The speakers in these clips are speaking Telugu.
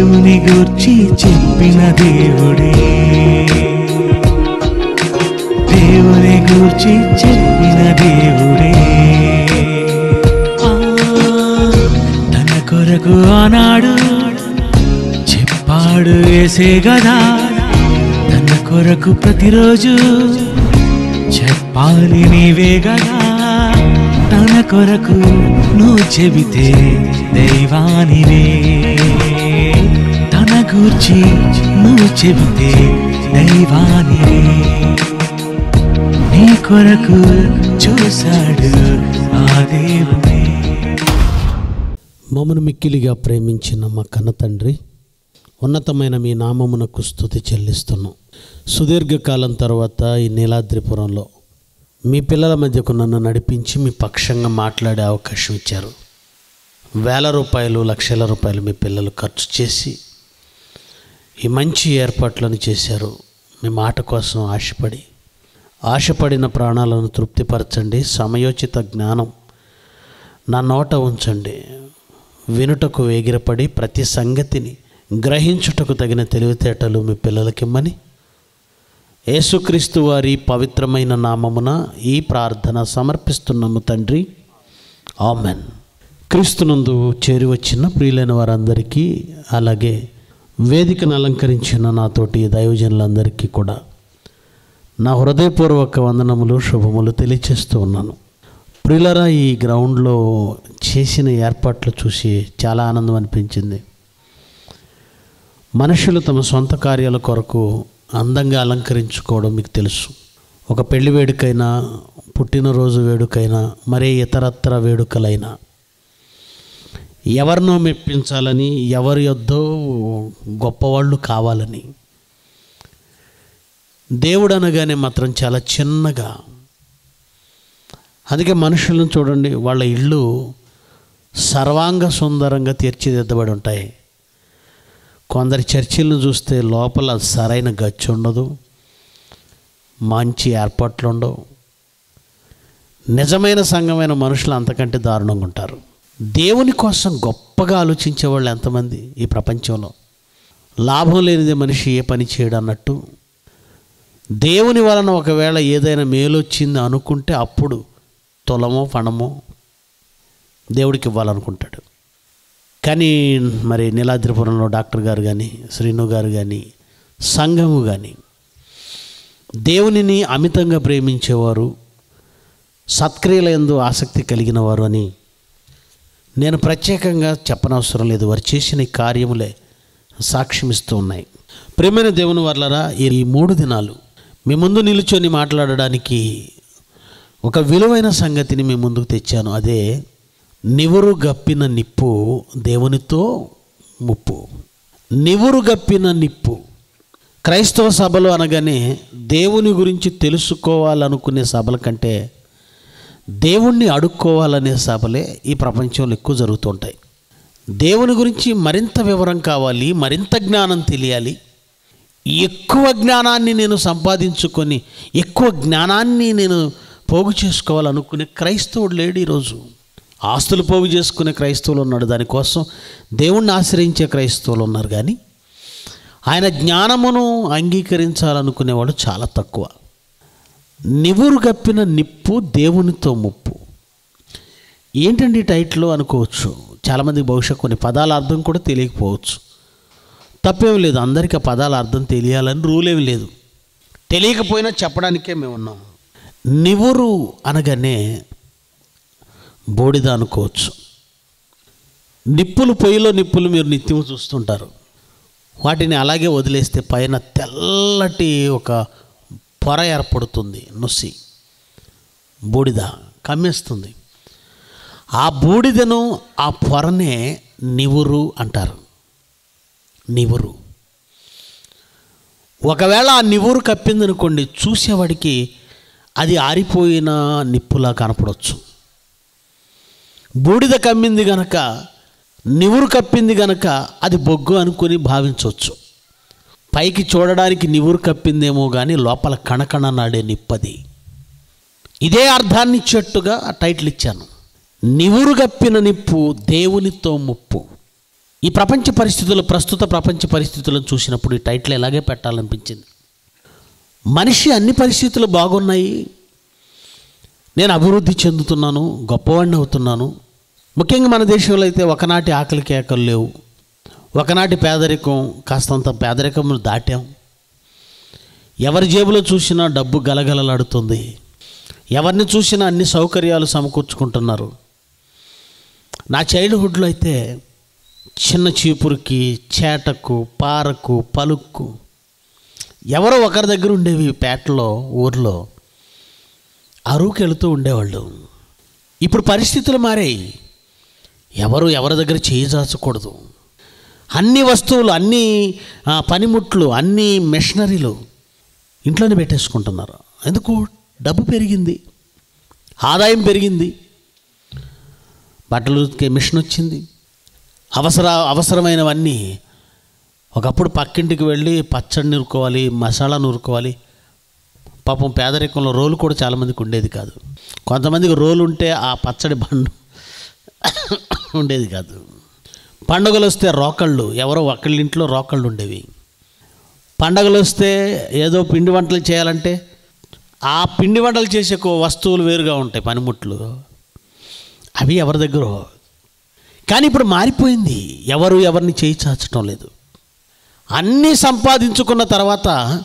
దేవుని గూర్చి చెప్పిన దేవుడే దేవుని గూర్చి చెప్పిన దేవుడే ఆ, తన కొరకు ఆనాడు చెప్పాడు వేసే గదా తన కొరకు ప్రతిరోజు చెప్పాలి నీవే గదా తన కొరకు నువ్వు చెబితే దైవానివే తన గూర్చి నువ్వు చెబితే దైవానివే నీ కొరకు చూశాడు ఆ దేవుడే మమ్మను మిక్కిలిగా ప్రేమించిన మా కన్న తండ్రి ఉన్నతమైన మీ నామమునకు స్థుతి చెల్లిస్తున్నాం సుదీర్ఘకాలం తర్వాత ఈ నీలాద్రిపురంలో మీ పిల్లల మధ్యకు నన్ను నడిపించి మీ పక్షంగా మాట్లాడే అవకాశం ఇచ్చారు వేల రూపాయలు లక్షల రూపాయలు మీ పిల్లలు ఖర్చు చేసి ఈ మంచి ఏర్పాట్లను చేశారు మీ మాట కోసం ఆశపడి ఆశపడిన ప్రాణాలను తృప్తిపరచండి సమయోచిత జ్ఞానం నా నోట ఉంచండి వినుటకు వేగిరపడి ప్రతి సంగతిని గ్రహించుటకు తగిన తెలివితేటలు మీ పిల్లలకిమ్మని యేసుక్రీస్తు వారి పవిత్రమైన నామమున ఈ ప్రార్థన సమర్పిస్తున్నాము తండ్రి ఆమెన్ క్రీస్తునందు చేరి వచ్చిన ప్రియులైన వారందరికీ అలాగే వేదికను అలంకరించిన నాతోటి దైవజనులందరికీ కూడా నా హృదయపూర్వక వందనములు శుభములు తెలియచేస్తూ ఉన్నాను ప్రియులరా ఈ గ్రౌండ్లో చేసిన ఏర్పాట్లు చూసి చాలా ఆనందం అనిపించింది మనుషులు తమ సొంత కార్యాల కొరకు అందంగా అలంకరించుకోవడం మీకు తెలుసు ఒక పెళ్లి వేడుకైనా పుట్టినరోజు వేడుకైనా మరే ఇతరత్ర వేడుకలైనా ఎవరినో మెప్పించాలని ఎవరి యొద్దో గొప్పవాళ్ళు కావాలని దేవుడు అనగానే మాత్రం చాలా చిన్నగా అందుకే మనుషులను చూడండి వాళ్ళ ఇళ్ళు సర్వాంగ సుందరంగా తీర్చిదిద్దబడి ఉంటాయి కొందరి చర్చిలను చూస్తే లోపల సరైన గచ్చు ఉండదు మంచి ఏర్పాట్లు ఉండవు నిజమైన సంఘమైన మనుషులు అంతకంటే దారుణంగా ఉంటారు దేవుని కోసం గొప్పగా ఆలోచించే వాళ్ళు ఎంతమంది ఈ ప్రపంచంలో లాభం లేనిదే మనిషి ఏ పని చేయడు అన్నట్టు దేవుని వలన ఒకవేళ ఏదైనా మేలొచ్చింది అనుకుంటే అప్పుడు తులమో పణమో దేవుడికి ఇవ్వాలనుకుంటాడు కానీ మరి నీలాద్రిపురంలో డాక్టర్ గారు కానీ శ్రీను గారు కానీ సంఘము కానీ దేవునిని అమితంగా ప్రేమించేవారు సత్క్రియల ఎందు ఆసక్తి కలిగిన వారు అని నేను ప్రత్యేకంగా చెప్పనవసరం లేదు వారు చేసిన ఈ కార్యములే సాక్ష్యమిస్తూ ఉన్నాయి ప్రేమైన దేవుని వర్లరా ఈ మూడు దినాలు మీ ముందు నిలుచొని మాట్లాడడానికి ఒక విలువైన సంగతిని మీ ముందుకు తెచ్చాను అదే నివురు గప్పిన నిప్పు దేవునితో ముప్పు నివురు గప్పిన నిప్పు క్రైస్తవ సభలు అనగానే దేవుని గురించి తెలుసుకోవాలనుకునే సభల కంటే దేవుణ్ణి అడుక్కోవాలనే సభలే ఈ ప్రపంచంలో ఎక్కువ జరుగుతుంటాయి దేవుని గురించి మరింత వివరం కావాలి మరింత జ్ఞానం తెలియాలి ఎక్కువ జ్ఞానాన్ని నేను సంపాదించుకొని ఎక్కువ జ్ఞానాన్ని నేను పోగు చేసుకోవాలనుకునే క్రైస్తవుడు లేడు ఈరోజు ఆస్తులు పోగు చేసుకునే క్రైస్తవులు ఉన్నాడు దానికోసం దేవుణ్ణి ఆశ్రయించే క్రైస్తవులు ఉన్నారు కానీ ఆయన జ్ఞానమును అంగీకరించాలనుకునేవాడు చాలా తక్కువ నివురు గప్పిన నిప్పు దేవునితో ముప్పు ఏంటండి ఈ టైటిల్ అనుకోవచ్చు చాలామందికి బహుశా కొన్ని పదాల అర్థం కూడా తెలియకపోవచ్చు తప్పేం లేదు అందరికీ ఆ పదాల అర్థం తెలియాలని రూల్ ఏమి లేదు తెలియకపోయినా చెప్పడానికే మేము ఉన్నాం నివురు అనగానే బూడిద అనుకోవచ్చు నిప్పులు పొయ్యిలో నిప్పులు మీరు నిత్యం చూస్తుంటారు వాటిని అలాగే వదిలేస్తే పైన తెల్లటి ఒక పొర ఏర్పడుతుంది నుసి బూడిద కమ్మేస్తుంది ఆ బూడిదను ఆ పొరనే నివురు అంటారు నివురు ఒకవేళ ఆ నివురు కప్పిందనుకోండి చూసేవాడికి అది ఆరిపోయిన నిప్పులా కనపడవచ్చు బూడిద కమ్మింది గనక నివురు కప్పింది గనక అది బొగ్గు అనుకుని భావించవచ్చు పైకి చూడడానికి నివురు కప్పిందేమో కానీ లోపల కణకణ నాడే నిప్పది ఇదే అర్థాన్ని ఇచ్చేట్టుగా ఆ టైటిల్ ఇచ్చాను నివురు కప్పిన నిప్పు దేవునితో ముప్పు ఈ ప్రపంచ పరిస్థితులు ప్రస్తుత ప్రపంచ పరిస్థితులను చూసినప్పుడు ఈ టైటిల్ ఎలాగే పెట్టాలనిపించింది మనిషి అన్ని పరిస్థితులు బాగున్నాయి నేను అభివృద్ధి చెందుతున్నాను గొప్పవాడిని అవుతున్నాను ముఖ్యంగా మన దేశంలో అయితే ఒకనాటి ఆకలి కేకలు లేవు ఒకనాటి పేదరికం కాస్తంత పేదరికం దాటాం ఎవరి జేబులో చూసినా డబ్బు గలగలలాడుతుంది ఎవరిని చూసినా అన్ని సౌకర్యాలు సమకూర్చుకుంటున్నారు నా చైల్డ్హుడ్లో అయితే చిన్న చీపురుకి చేటకు పారకు పలుక్కు ఎవరో ఒకరి దగ్గర ఉండేవి పేటలో ఊర్లో అరువుకి వెళుతూ ఉండేవాళ్ళు ఇప్పుడు పరిస్థితులు మారాయి ఎవరు ఎవరి దగ్గర చేయి చాచకూడదు అన్ని వస్తువులు అన్ని ఆ, పనిముట్లు అన్ని మెషినరీలు ఇంట్లోనే పెట్టేసుకుంటున్నారు ఎందుకు డబ్బు పెరిగింది ఆదాయం పెరిగింది బట్టలు ఉతికే మిషన్ వచ్చింది అవసర అవసరమైనవన్నీ ఒకప్పుడు పక్కింటికి వెళ్ళి పచ్చడి నూరుకోవాలి మసాలా నూరుకోవాలి పాపం పేదరికంలో రోలు కూడా చాలామందికి ఉండేది కాదు కొంతమందికి రోలు ఉంటే ఆ పచ్చడి బండు ఉండేది కాదు పండుగలు వస్తే రోకళ్ళు ఎవరో ఒకళ్ళ ఇంట్లో రోకళ్ళు ఉండేవి పండగలు వస్తే ఏదో పిండి వంటలు చేయాలంటే ఆ పిండి వంటలు చేసే కో- వస్తువులు వేరుగా ఉంటాయి పనిముట్లు అవి ఎవరి దగ్గర కానీ ఇప్పుడు మారిపోయింది ఎవరు ఎవరిని చేయి చాచటం లేదు అన్నీ సంపాదించుకున్న తర్వాత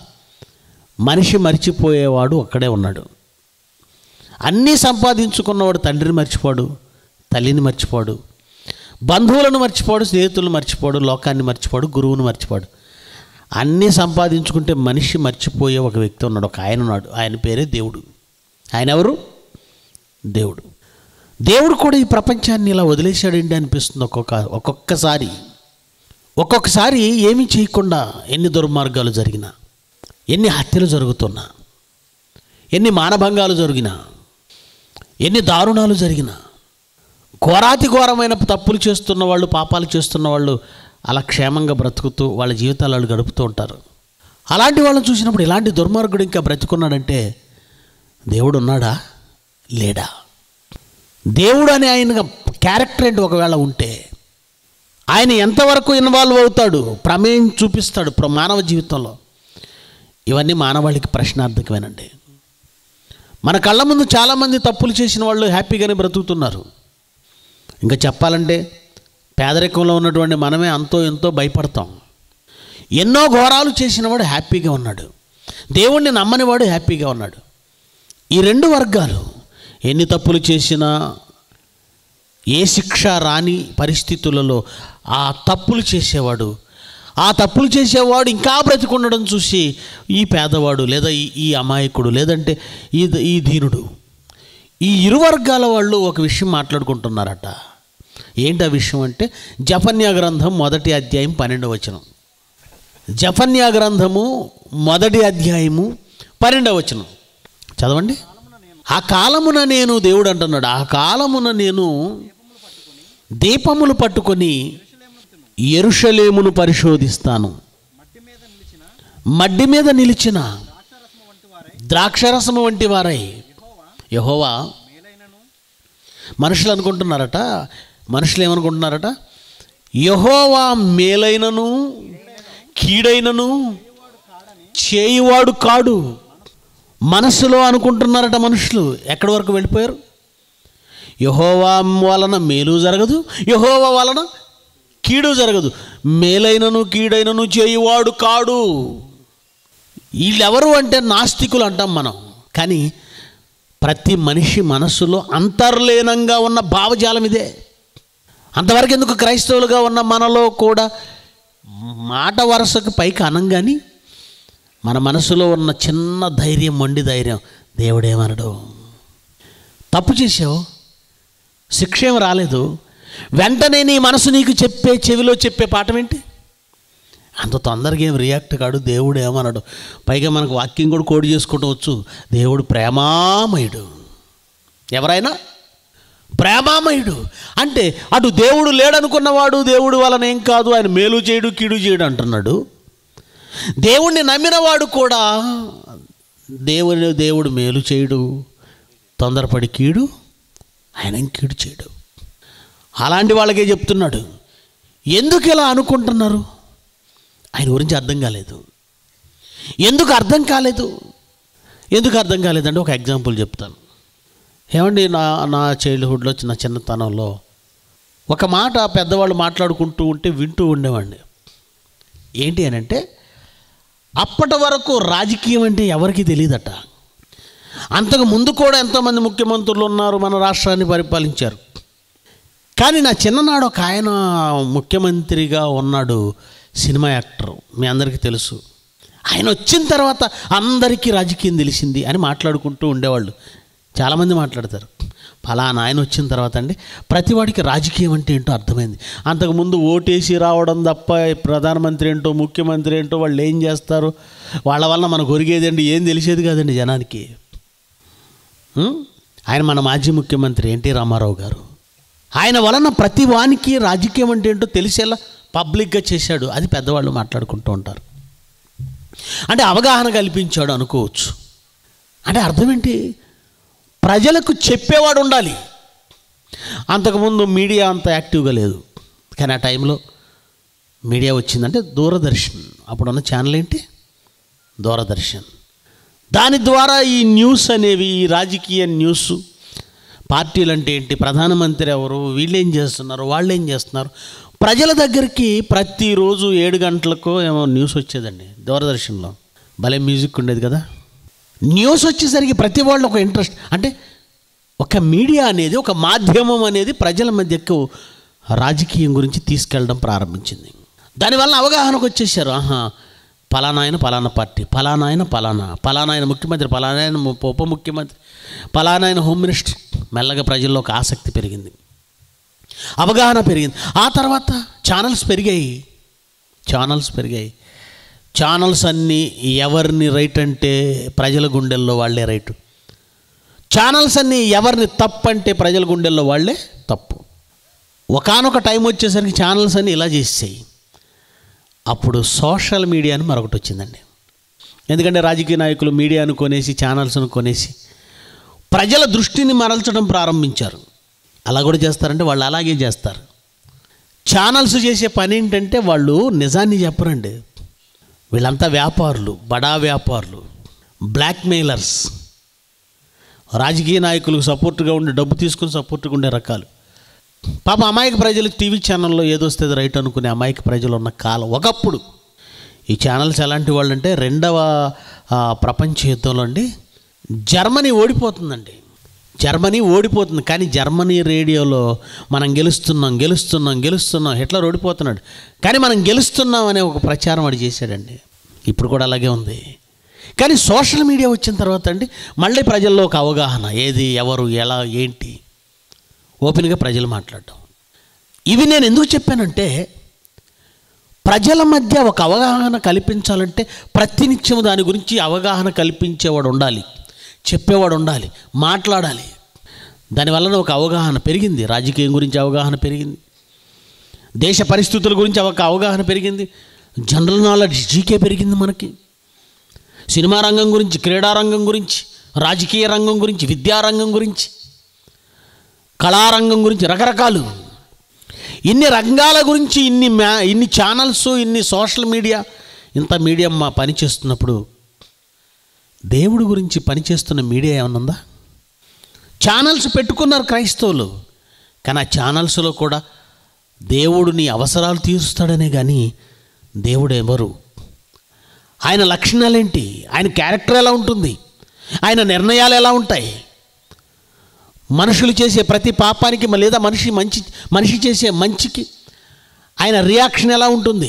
మనిషి మర్చిపోయేవాడు ఒక్కడే ఉన్నాడు అన్నీ సంపాదించుకున్నవాడు తండ్రిని మర్చిపోడు తల్లిని మర్చిపోడు బంధువులను మర్చిపోడు స్నేహితులను మర్చిపోడు లోకాన్ని మర్చిపోడు గురువుని మర్చిపోడు అన్నీ సంపాదించుకుంటే మనిషి మర్చిపోయే ఒక వ్యక్తి ఉన్నాడు ఒక ఆయన ఉన్నాడు ఆయన పేరే దేవుడు ఆయన ఎవరు దేవుడు దేవుడు కూడా ఈ ప్రపంచాన్ని ఇలా వదిలేశాడండి అనిపిస్తుంది ఒక్కొక్క ఒక్కొక్కసారి ఒక్కొక్కసారి ఏమీ చేయకుండా ఎన్ని దుర్మార్గాలు జరిగినా ఎన్ని హత్యలు జరుగుతున్నా ఎన్ని మానభంగాలు జరిగినా ఎన్ని దారుణాలు జరిగినా ఘోరాతి ఘోరమైన తప్పులు చేస్తున్న వాళ్ళు పాపాలు చేస్తున్న వాళ్ళు అలా క్షేమంగా బ్రతుకుతూ వాళ్ళ జీవితాలు వాళ్ళు గడుపుతూ ఉంటారు అలాంటి వాళ్ళని చూసినప్పుడు ఇలాంటి దుర్మార్గుడు ఇంకా బ్రతుకున్నాడంటే దేవుడు ఉన్నాడా లేడా దేవుడు అనే ఆయన క్యారెక్టర్ ఏంటి ఒకవేళ ఉంటే ఆయన ఎంతవరకు ఇన్వాల్వ్ అవుతాడు ప్రమేయం చూపిస్తాడు ప్ర- మానవ జీవితంలో ఇవన్నీ మానవాళికి ప్రశ్నార్థకమేనండి మన కళ్ళ ముందు చాలామంది తప్పులు చేసిన వాళ్ళు హ్యాపీగానే బ్రతుకుతున్నారు ఇంకా చెప్పాలంటే పేదరికంలో ఉన్నటువంటి మనమే అంతో ఎంతో భయపడతాం ఎన్నో ఘోరాలు చేసినవాడు హ్యాపీగా ఉన్నాడు దేవుణ్ణి నమ్మనివాడు హ్యాపీగా ఉన్నాడు ఈ రెండు వర్గాలు ఎన్ని తప్పులు చేసినా ఏ శిక్ష రాని పరిస్థితులలో ఆ తప్పులు చేసేవాడు ఆ తప్పులు చేసేవాడు ఇంకా బ్రతికుండడం చూసి ఈ పేదవాడు లేదా ఈ ఈ అమాయకుడు లేదంటే ఈ ఈ దీనుడు ఈ ఇరు వర్గాల వాళ్ళు ఒక విషయం మాట్లాడుకుంటున్నారట ఏంటి ఆ విషయం అంటే జపన్యా గ్రంథం మొదటి అధ్యాయం పన్నెండవ వచనం జపన్యా గ్రంథము మొదటి అధ్యాయము పన్నెండవ వచనం చదవండి ఆ కాలమున నేను దేవుడు అంటున్నాడు ఆ కాలమున నేను దీపములు పట్టుకొని ఎరుషలేమును పరిశోధిస్తాను మడ్డి మీద నిలిచిన ద్రాక్షరసము వంటి వారై యహోవా మనుషులు అనుకుంటున్నారట మనుషులు ఏమనుకుంటున్నారట యహోవా మేలైనను కీడైనను చేయువాడు కాడు మనసులో అనుకుంటున్నారట మనుషులు ఎక్కడి వరకు వెళ్ళిపోయారు యహోవా వలన మేలు జరగదు యహోవా వలన కీడు జరగదు మేలైనను కీడైనను చేయువాడు కాడు వీళ్ళెవరు అంటే నాస్తికులు అంటాం మనం కానీ ప్రతి మనిషి మనస్సులో అంతర్లీనంగా ఉన్న భావజాలం ఇదే అంతవరకు ఎందుకు క్రైస్తవులుగా ఉన్న మనలో కూడా మాట వరుసకు పైకి అనం కానీ మన మనసులో ఉన్న చిన్న ధైర్యం మొండి ధైర్యం దేవుడేమనడు తప్పు చేసావు శిక్ష ఏం రాలేదు వెంటనే నీ మనసు నీకు చెప్పే చెవిలో చెప్పే పాఠం ఏంటి అంత తొందరగా ఏం రియాక్ట్ కాడు దేవుడు ఏమన్నాడు పైగా మనకు వాక్యం కూడా కోడి చేసుకోవటం వచ్చు దేవుడు ప్రేమామయుడు ఎవరైనా ప్రేమామయుడు అంటే అటు దేవుడు లేడనుకున్నవాడు దేవుడు వలన ఏం కాదు ఆయన మేలు చేయడు కీడు చేయడు అంటున్నాడు దేవుణ్ణి నమ్మినవాడు కూడా దేవుని దేవుడు మేలు చేయడు తొందరపడి కీడు ఆయన ఏం కీడు చేయడు అలాంటి వాళ్ళకే చెప్తున్నాడు ఎందుకు ఇలా అనుకుంటున్నారు ఆయన గురించి అర్థం కాలేదు ఎందుకు అర్థం కాలేదు ఎందుకు అర్థం కాలేదంటే ఒక ఎగ్జాంపుల్ చెప్తాను ఏమండి నా నా చైల్డ్హుడ్లో చిన్న చిన్నతనంలో ఒక మాట పెద్దవాళ్ళు మాట్లాడుకుంటూ ఉంటే వింటూ ఉండేవాడిని ఏంటి అని అంటే అప్పటి వరకు రాజకీయం అంటే ఎవరికీ తెలియదట అంతకు ముందు కూడా ఎంతోమంది ముఖ్యమంత్రులు ఉన్నారు మన రాష్ట్రాన్ని పరిపాలించారు కానీ నా చిన్ననాడు ఒక ఆయన ముఖ్యమంత్రిగా ఉన్నాడు సినిమా యాక్టర్ మీ అందరికీ తెలుసు ఆయన వచ్చిన తర్వాత అందరికీ రాజకీయం తెలిసింది అని మాట్లాడుకుంటూ ఉండేవాళ్ళు చాలామంది మాట్లాడతారు ఫలానా ఆయన వచ్చిన తర్వాత అండి ప్రతివాడికి రాజకీయం అంటే ఏంటో అర్థమైంది అంతకుముందు ఓటేసి రావడం తప్ప ప్రధానమంత్రి ఏంటో ముఖ్యమంత్రి ఏంటో వాళ్ళు ఏం చేస్తారు వాళ్ళ వల్ల మనకు ఒరిగేదండి ఏం తెలిసేది కాదండి జనానికి ఉం? ఆయన మన మాజీ ముఖ్యమంత్రి ఎన్టీ రామారావు గారు ఆయన వలన ప్రతి వానికి రాజకీయం అంటే ఏంటో తెలిసేలా పబ్లిక్గా చేశాడు అది పెద్దవాళ్ళు మాట్లాడుకుంటూ ఉంటారు అంటే అవగాహన కల్పించాడు అనుకోవచ్చు అంటే అర్థం ఏంటి ప్రజలకు చెప్పేవాడు ఉండాలి అంతకుముందు మీడియా అంత యాక్టివ్గా లేదు కానీ ఆ టైంలో మీడియా వచ్చిందంటే దూరదర్శన్ అప్పుడున్న ఛానల్ ఏంటి దూరదర్శన్ దాని ద్వారా ఈ న్యూస్ అనేవి ఈ రాజకీయ న్యూస్ పార్టీలు అంటే ఏంటి ప్రధానమంత్రి ఎవరు వీళ్ళు ఏం చేస్తున్నారు వాళ్ళు ఏం చేస్తున్నారు ప్రజల దగ్గరికి ప్రతిరోజు ఏడు గంటలకు ఏమో న్యూస్ వచ్చేదండి దూరదర్శన్లో భలే మ్యూజిక్ ఉండేది కదా న్యూస్ వచ్చేసరికి ప్రతి వాళ్ళు ఒక ఇంట్రెస్ట్ అంటే ఒక మీడియా అనేది ఒక మాధ్యమం అనేది ప్రజల మధ్యకు రాజకీయం గురించి తీసుకెళ్ళడం ప్రారంభించింది దానివల్ల అవగాహనకు వచ్చేసారు ఆహా పలానా ఆయన పలానా పార్టీ పలానా ఆయన పలానా పలానా ఆయన ముఖ్యమంత్రి పలానా ఆయన ము- ఉప ముఖ్యమంత్రి పలానా ఆయన హోమ్ మినిస్టర్ మెల్లగా ప్రజల్లో ఒక ఆసక్తి పెరిగింది అవగాహన పెరిగింది ఆ తర్వాత ఛానల్స్ పెరిగాయి ఛానల్స్ పెరిగాయి ఛానల్స్ అన్నీ ఎవరిని రైట్ అంటే ప్రజల గుండెల్లో వాళ్ళే రైట్ ఛానల్స్ అన్నీ ఎవరిని తప్పు అంటే ప్రజల గుండెల్లో వాళ్ళే తప్పు ఒకానొక టైం వచ్చేసరికి ఛానల్స్ అన్నీ ఇలా చేసేసాయి అప్పుడు సోషల్ మీడియా అని మరొకటి వచ్చిందండి ఎందుకంటే రాజకీయ నాయకులు మీడియాను కొనేసి ఛానల్స్ను కొనేసి ప్రజల దృష్టిని మరల్చడం ప్రారంభించారు అలా కూడా చేస్తారంటే వాళ్ళు అలాగే చేస్తారు ఛానల్స్ చేసే పని ఏంటంటే వాళ్ళు నిజాన్ని చెప్పరండి వీళ్ళంతా వ్యాపారులు బడా వ్యాపారులు బ్లాక్మెయిలర్స్ రాజకీయ నాయకులకు సపోర్ట్గా ఉండి డబ్బు తీసుకుని సపోర్ట్గా ఉండే రకాలు పాప అమాయక ప్రజలు టీవీ ఛానల్లో ఏదొస్తే రైట్ అనుకునే అమాయక ప్రజలు ఉన్న కాలం ఒకప్పుడు ఈ ఛానల్స్ ఎలాంటి వాళ్ళు అంటే రెండవ ఆ, ప్రపంచ యుద్ధంలో అండి జర్మనీ ఓడిపోతుందండి జర్మనీ ఓడిపోతుంది కానీ జర్మనీ రేడియోలో మనం గెలుస్తున్నాం గెలుస్తున్నాం గెలుస్తున్నాం హిట్లర్ ఓడిపోతున్నాడు కానీ మనం గెలుస్తున్నాం అనే ఒక ప్రచారం వాడు చేశాడండి ఇప్పుడు కూడా అలాగే ఉంది కానీ సోషల్ మీడియా వచ్చిన తర్వాత అండి మళ్ళీ ప్రజల్లో ఒక అవగాహన ఏది ఎవరు ఎలా ఏంటి ఓపెన్గా ప్రజలు మాట్లాడటం ఇవి నేను ఎందుకు చెప్పానంటే ప్రజల మధ్య ఒక అవగాహన కల్పించాలంటే ప్రతినిత్యం దాని గురించి అవగాహన కల్పించేవాడు ఉండాలి చెప్పేవాడు ఉండాలి మాట్లాడాలి దానివలన ఒక అవగాహన పెరిగింది రాజకీయం గురించి అవగాహన పెరిగింది దేశ పరిస్థితుల గురించి ఒక అవగాహన పెరిగింది జనరల్ నాలెడ్జ్ జీకే పెరిగింది మనకి సినిమా రంగం గురించి క్రీడా రంగం గురించి రాజకీయ రంగం గురించి విద్యారంగం గురించి కళారంగం గురించి రకరకాలు ఇన్ని రంగాల గురించి ఇన్ని మ్యా ఇన్ని ఛానల్స్ ఇన్ని సోషల్ మీడియా ఇంత మీడియం మా పని చేస్తున్నప్పుడు దేవుడి గురించి పనిచేస్తున్న మీడియా ఏమన్నా ఉందా ఛానల్స్ పెట్టుకున్నారు క్రైస్తవులు కానీ ఆ ఛానల్స్లో కూడా దేవుడు నీ అవసరాలు తీరుస్తాడనే కానీ దేవుడు ఎవరు ఆయన లక్షణాలేంటి ఆయన క్యారెక్టర్ ఎలా ఉంటుంది ఆయన నిర్ణయాలు ఎలా ఉంటాయి మనుషులు చేసే ప్రతి పాపానికి మ- లేదా మనిషి మంచి మనిషి చేసే మంచికి ఆయన రియాక్షన్ ఎలా ఉంటుంది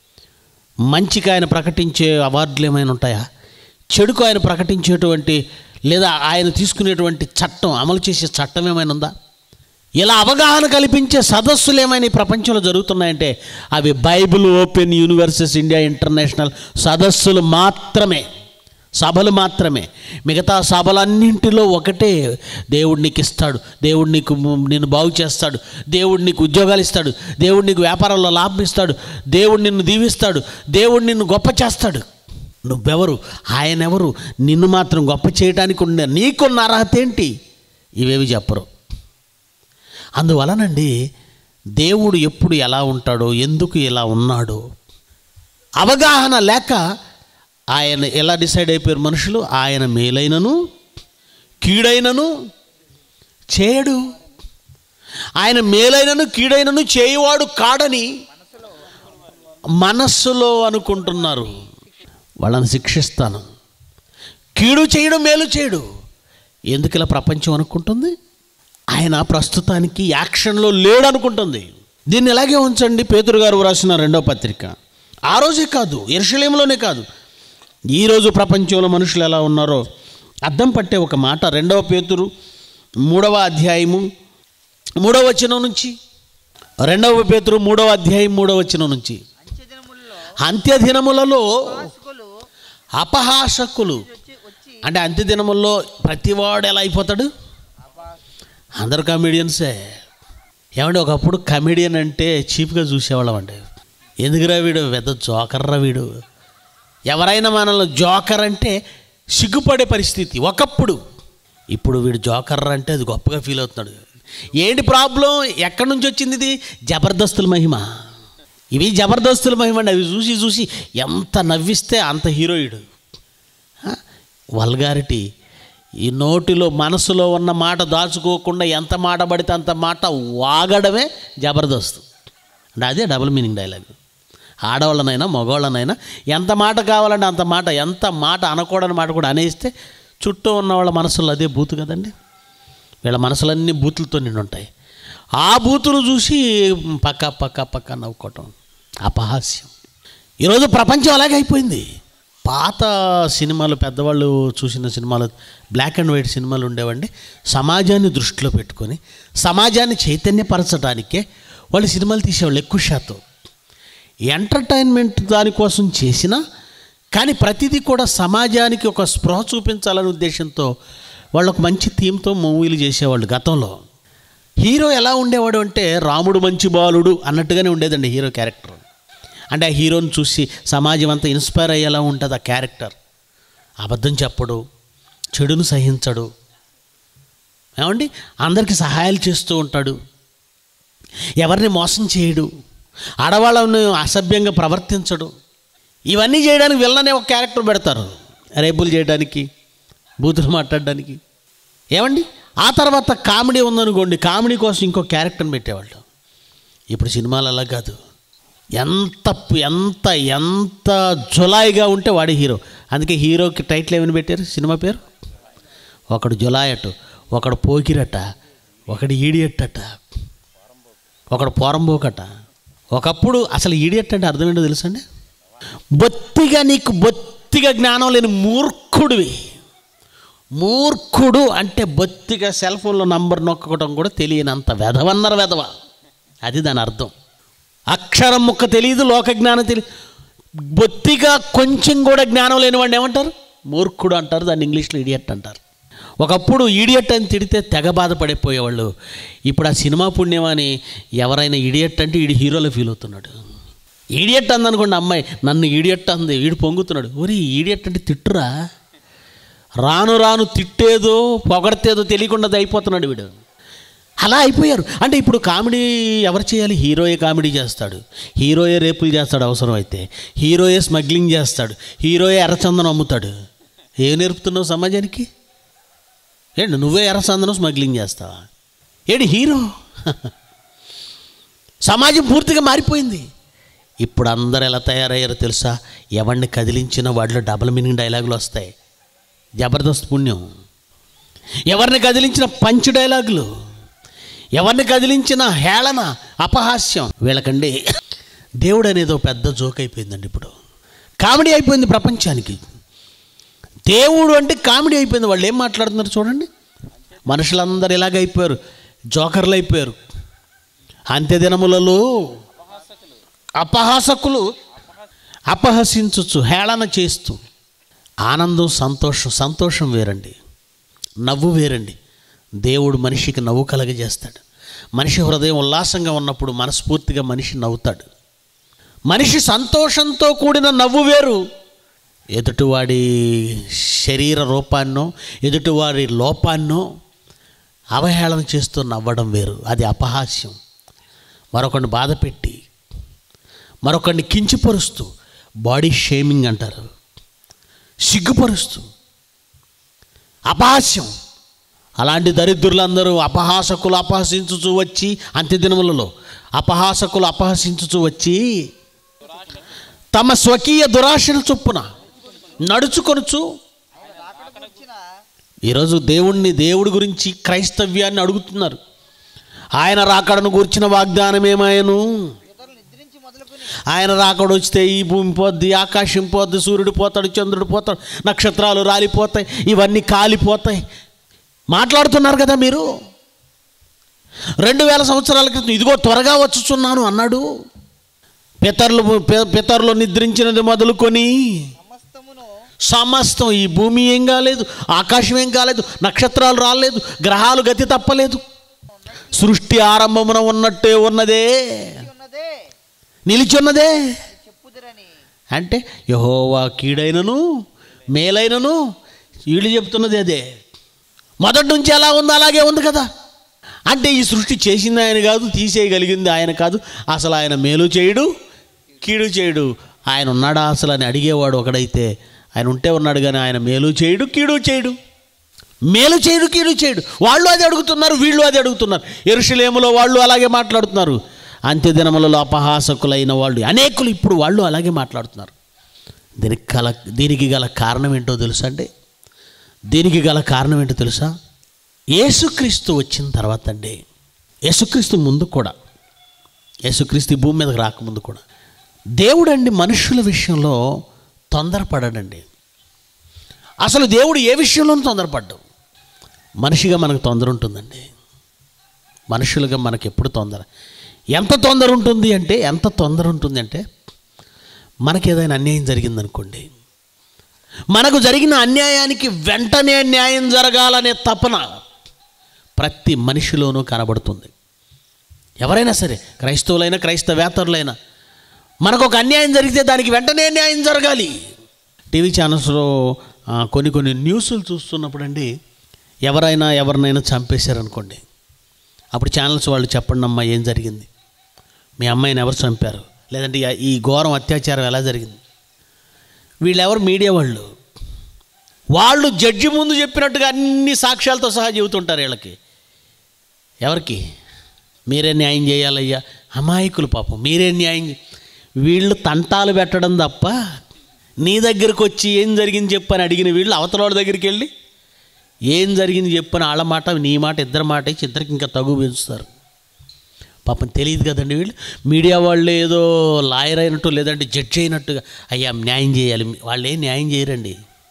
మంచికి ఆయన ప్రకటించే అవార్డులు ఏమైనా ఉంటాయా చెడుకు ఆయన ప్రకటించేటువంటి లేదా ఆయన తీసుకునేటువంటి చట్టం అమలు చేసే చట్టం ఏమైనా ఉందా ఇలా అవగాహన కల్పించే సదస్సులు ఏమైనా ఈ ప్రపంచంలో జరుగుతున్నాయంటే అవి Bible open universes India international సదస్సులు మాత్రమే సభలు మాత్రమే మిగతా సభలన్నింటిలో ఒకటే దేవుడు నీకు ఇస్తాడు దేవుడు నీకు నిన్ను బాగు చేస్తాడు దేవుడు నీకు ఉద్యోగాలు ఇస్తాడు దేవుడు నీకు వ్యాపారంలో లాభం ఇస్తాడు దేవుడు నిన్ను దీవిస్తాడు దేవుడు నిన్ను గొప్ప చేస్తాడు నువ్వెవరు ఆయన ఎవరు నిన్ను మాత్రం గొప్ప చేయడానికి ఉన్న నీకున్న అర్హత ఏంటి ఇవేవి చెప్పరు అందువలనండి దేవుడు ఎప్పుడు ఎలా ఉంటాడో ఎందుకు ఇలా ఉన్నాడో అవగాహన లేక ఆయన ఎలా డిసైడ్ అయిపోయారు మనుషులు ఆయన మేలైనను కీడైనను చేయడు ఆయన మేలైనను కీడైనను చేయువాడు కాడని మనస్సులో అనుకుంటున్నారు వాళ్ళని శిక్షిస్తాను కీడు చేయడం మేలు చేయడు ఎందుకు ఇలా ప్రపంచం అనుకుంటుంది ఆయన ప్రస్తుతానికి యాక్షన్లో లేడు అనుకుంటుంది దీన్ని ఇలాగే ఉంచండి పేతురు గారు రాసిన రెండో పత్రిక ఆ రోజే కాదు ఎరుషలేంలోనే కాదు ఈరోజు ప్రపంచంలో మనుషులు ఎలా ఉన్నారో అద్దం పట్టే ఒక మాట రెండవ పేతురు మూడవ అధ్యాయము మూడవ వచనం నుంచి రెండవ పేతురు మూడవ అధ్యాయం మూడవ వచనం నుంచి అంత్యదినములలో అపహాసకులు అంటే అంత్యదినముల్లో ప్రతివాడు ఎలా అయిపోతాడు అందరు కమెడియన్సే ఏమంటే ఒకప్పుడు కమెడియన్ అంటే చీప్గా చూసేవాళ్ళం అండి ఎందుకురా వీడు పెద్ద జోకర్రా వీడు ఎవరైనా మనల్ని జోకర్ అంటే సిగ్గుపడే పరిస్థితి ఒకప్పుడు ఇప్పుడు వీడు జోకర్ అంటే అది గొప్పగా ఫీల్ అవుతున్నాడు ఏంటి ప్రాబ్లం ఎక్కడి నుంచి వచ్చింది ఇది జబర్దస్తుల మహిమ ఇవి జబర్దస్తుల మహిమ అండి అవి చూసి చూసి ఎంత నవ్విస్తే అంత హీరోయిడు వల్గారిటీ ఈ నోటిలో మనసులో ఉన్న మాట దాచుకోకుండా ఎంత మాట పడితే అంత మాట వాగడమే జబర్దస్త్ అంటే అదే డబుల్ మీనింగ్ డైలాగ్ ఆడవాళ్ళనైనా మగవాళ్ళనైనా ఎంత మాట కావాలంటే అంత మాట ఎంత మాట అనకూడని మాట కూడా అనేస్తే చుట్టూ ఉన్న వాళ్ళ మనసులో అదే బూతు కదండి వీళ్ళ మనసులన్నీ బూతులతో నిండి ఉంటాయి ఆ బూతులు చూసి పక్క పక్క పక్క నవ్వుకోవటం అపహాస్యం ఈరోజు ప్రపంచం అలాగే అయిపోయింది పాత సినిమాలు పెద్దవాళ్ళు చూసిన సినిమాలు బ్లాక్ అండ్ వైట్ సినిమాలు ఉండేవండి సమాజాన్ని దృష్టిలో పెట్టుకొని సమాజాన్ని చైతన్యపరచడానికే వాళ్ళు సినిమాలు తీసేవాళ్ళు ఎక్కువ శాతం ఎంటర్టైన్మెంట్ దానికోసం చేసిన కానీ ప్రతిదీ కూడా సమాజానికి ఒక స్పృహ చూపించాలనే ఉద్దేశంతో వాళ్ళు ఒక మంచి థీమ్తో మూవీలు చేసేవాళ్ళు గతంలో హీరో ఎలా ఉండేవాడు అంటే రాముడు మంచి బాలుడు అన్నట్టుగానే ఉండేదండి హీరో క్యారెక్టర్ అంటే ఆ హీరోని చూసి సమాజం అంతా ఇన్స్పైర్ అయ్యేలా ఉంటుంది ఆ క్యారెక్టర్ అబద్ధం చెప్పడు చెడును సహించడు ఏమండి అందరికీ సహాయాలు చేస్తూ ఉంటాడు ఎవరిని మోసం చేయడు ఆడవాళ్ళను అసభ్యంగా ప్రవర్తించడు ఇవన్నీ చేయడానికి వెళ్ళనే ఒక క్యారెక్టర్ పెడతారు రేపులు చేయడానికి బూతులు మాట్లాడడానికి ఏమండి ఆ తర్వాత కామెడీ ఉందనుకోండి కామెడీ కోసం ఇంకో క్యారెక్టర్ని పెట్టేవాళ్ళు ఇప్పుడు సినిమాలు అలా కాదు ఎంత ఎంత ఎంత జులాయిగా ఉంటే వాడి హీరో అందుకే హీరోకి టైటిల్ ఏమని పెట్టారు సినిమా పేరు ఒకడు జులాయట్ ఒకడు పోకిరట ఒకడు ఈడియట్ అట ఒకడు పోరంబోకట ఒకప్పుడు అసలు ఈడియట్ అంటే అర్థం ఏంటో తెలుసండి బొత్తిగా నీకు బొత్తిగా జ్ఞానం లేని మూర్ఖుడివి మూర్ఖుడు అంటే బొత్తిగా సెల్ ఫోన్లో నంబర్ నొక్కడం కూడా తెలియనంత వెధవన్నర వెధవ అది దాని అర్థం అక్షరం ముక్క తెలియదు లోక జ్ఞానం తెలియదు బొత్తిగా కొంచెం కూడా జ్ఞానం లేని వాడిని ఏమంటారు మూర్ఖుడు అంటారు దాన్ని ఇంగ్లీష్లో ఇడియట్ అంటారు ఒకప్పుడు ఇడియట్ అని తిడితే తెగ బాధపడిపోయేవాళ్ళు ఇప్పుడు ఆ సినిమా పుణ్యమని ఎవరైనా ఇడియట్ అంటే ఈడి హీరోలో ఫీల్ అవుతున్నాడు ఈడియట్ అందనుకోండి అమ్మాయి నన్ను ఈడియట్ అంది వీడు పొంగుతున్నాడు ఊరి ఈడియట్ అంటే తిట్టురా రాను రాను తిట్టేదో పొగడతేదో తెలియకుండా అయిపోతున్నాడు వీడు అలా అయిపోయారు అంటే ఇప్పుడు కామెడీ ఎవరు చేయాలి హీరోయే కామెడీ చేస్తాడు హీరోయే రేపులు చేస్తాడు అవసరం అయితే హీరోయే స్మగ్లింగ్ చేస్తాడు హీరోయే ఎర్రచందనం అమ్ముతాడు ఏం నేర్పుతున్నావు సమాజానికి ఏంటి నువ్వే ఎర్రచందనం స్మగ్లింగ్ చేస్తావా ఏంటి హీరో సమాజం పూర్తిగా మారిపోయింది ఇప్పుడు అందరు ఎలా తయారయ్యారో తెలుసా ఎవరిని కదిలించిన వాటిలో డబుల్ మీనింగ్ డైలాగులు వస్తాయి జబర్దస్త్ పుణ్యం ఎవరిని కదిలించిన పంచ్ డైలాగులు ఎవరిని కదిలించిన హేళన అపహాస్యం వీళ్ళకండి దేవుడు అనేది ఒక పెద్ద జోక్ అయిపోయిందండి ఇప్పుడు కామెడీ అయిపోయింది ప్రపంచానికి దేవుడు అంటే కామెడీ అయిపోయింది వాళ్ళు ఏం మాట్లాడుతున్నారు చూడండి మనుషులందరూ ఇలాగ అయిపోయారు జోకర్లు అయిపోయారు అంత్యదినములలో అపహాసకులు అపహసించచ్చు హేళన చేస్తూ ఆనందం సంతోషం సంతోషం వేరండి నవ్వు వేరండి దేవుడు మనిషికి నవ్వు కలగజేస్తాడు మనిషి హృదయం ఉల్లాసంగా ఉన్నప్పుడు మనస్ఫూర్తిగా మనిషి నవ్వుతాడు మనిషి సంతోషంతో కూడిన నవ్వు వేరు ఎదుటివాడి శరీర రూపాన్నో ఎదుటివాడి లోపాన్నో అవహేళన చేస్తూ నవ్వడం వేరు అది అపహాస్యం మరొకరిని బాధ పెట్టి మరొకరిని కించపరుస్తూ బాడీ షేమింగ్ అంటారు సిగ్గుపరుస్తూ అపహాస్యం అలాంటి దరిద్రులందరూ అపహాసకులు అపహసించుచూ వచ్చి అంత్యదినములలో అపహాసకులు అపహసించుచూ వచ్చి తమ స్వకీయ దురాశల చొప్పున నడుచుకొనుచు ఈరోజు దేవుణ్ణి దేవుడి గురించి క్రైస్తవ్యాన్ని అడుగుతున్నారు ఆయన రాకడను గూర్చిన వాగ్దానం ఏమాయను ఆయన రాకడ వస్తే ఈ భూమి పోద్ది ఆకాశం పోద్ది సూర్యుడు పోతాడు చంద్రుడు పోతాడు నక్షత్రాలు రాలిపోతాయి ఇవన్నీ కాలిపోతాయి మాట్లాడుతున్నారు కదా మీరు రెండు వేల సంవత్సరాల క్రితం ఇదిగో త్వరగా వచ్చుచున్నాను అన్నాడు పితరులు పి- పితరులు నిద్రించినది మొదలుకొని సమస్తం ఈ భూమి ఏం కాలేదు ఆకాశం ఏం కాలేదు నక్షత్రాలు రాలేదు గ్రహాలు గతి తప్పలేదు సృష్టి ఆరంభమున ఉన్నట్టే ఉన్నదే ఉన్నదే నిలిచున్నదే చెప్పుదురని అంటే యహోవా కీడైనను మేలైనను వీళ్ళు చెప్తున్నది అదే మొదటి నుంచి ఎలా ఉందో అలాగే ఉంది కదా అంటే ఈ సృష్టి చేసింది ఆయన కాదు తీసేయగలిగింది ఆయన కాదు అసలు ఆయన మేలు చేయడు కీడు చేయడు ఆయన ఉన్నాడా అసలు అని అడిగేవాడు ఒకడైతే ఆయన ఉంటే ఉన్నాడు కానీ ఆయన మేలు చేయడు కీడు చేయడు మేలు చేయడు కీడు చేయడు వాళ్ళు అది అడుగుతున్నారు వీళ్ళు అది అడుగుతున్నారు ఎరుషలేములో వాళ్ళు అలాగే మాట్లాడుతున్నారు అంత్యదినములలో అపహాసకులైన వాళ్ళు అనేకులు ఇప్పుడు వాళ్ళు అలాగే మాట్లాడుతున్నారు దీనికి గల దీనికి గల కారణం ఏంటో తెలుసా అండి దీనికి గల కారణం ఏంటో తెలుసా యేసుక్రీస్తు వచ్చిన తర్వాత అండి యేసుక్రీస్తు ముందు కూడా యేసుక్రీస్తు ఈ భూమి మీదకి రాకముందు కూడా దేవుడండి మనుషుల విషయంలో తొందరపడడండి అసలు దేవుడు ఏ విషయంలోనూ తొందరపడ్డావు మనిషిగా మనకు తొందర ఉంటుందండి మనుషులుగా మనకి ఎప్పుడు తొందర ఎంత తొందర ఉంటుంది అంటే ఎంత తొందర ఉంటుంది అంటే మనకి ఏదైనా అన్యాయం జరిగిందనుకోండి మనకు జరిగిన అన్యాయానికి వెంటనే న్యాయం జరగాలనే తపన ప్రతి మనిషిలోనూ కనబడుతుంది ఎవరైనా సరే క్రైస్తవులైనా క్రైస్తవేతరులైనా మనకు ఒక అన్యాయం జరిగితే దానికి వెంటనే న్యాయం జరగాలి టీవీ ఛానల్స్లో ఆ, కొన్ని కొన్ని న్యూస్లు చూస్తున్నప్పుడు అండి ఎవరైనా ఎవరినైనా చంపేశారనుకోండి అప్పుడు ఛానల్స్ వాళ్ళు చెప్పండి అమ్మా ఏం జరిగింది మీ అమ్మాయిని ఎవరు చంపారు లేదంటే ఈ- ఈ ఘోరం అత్యాచారం ఎలా జరిగింది వీళ్ళెవరు మీడియా వాళ్ళు వాళ్ళు జడ్జి ముందు చెప్పినట్టుగా అన్ని సాక్ష్యాలతో సహా చెబుతుంటారు వీళ్ళకి ఎవరికి మీరే న్యాయం చేయాలయ్యా అమాయకులు పాపం మీరే న్యాయం చే-" వీళ్ళు తంటాలు పెట్టడం తప్ప నీ దగ్గరకు వచ్చి ఏం జరిగింది చెప్పని అడిగిన వీళ్ళు అవతల వాళ్ళ దగ్గరికి వెళ్ళి ఏం జరిగింది చెప్పని వాళ్ళ మాట నీ మాట ఇద్దరి మాట ఇచ్చి ఇద్దరికి ఇంకా తగు పెంచుతారు పాపం తెలియదు కదండి వీళ్ళు మీడియా వాళ్ళు ఏదో లాయర్ అయినట్టు లేదంటే జడ్జి అయినట్టుగా అయ్యా న్యాయం చేయాలి వాళ్ళు ఏం న్యాయం చేయరండి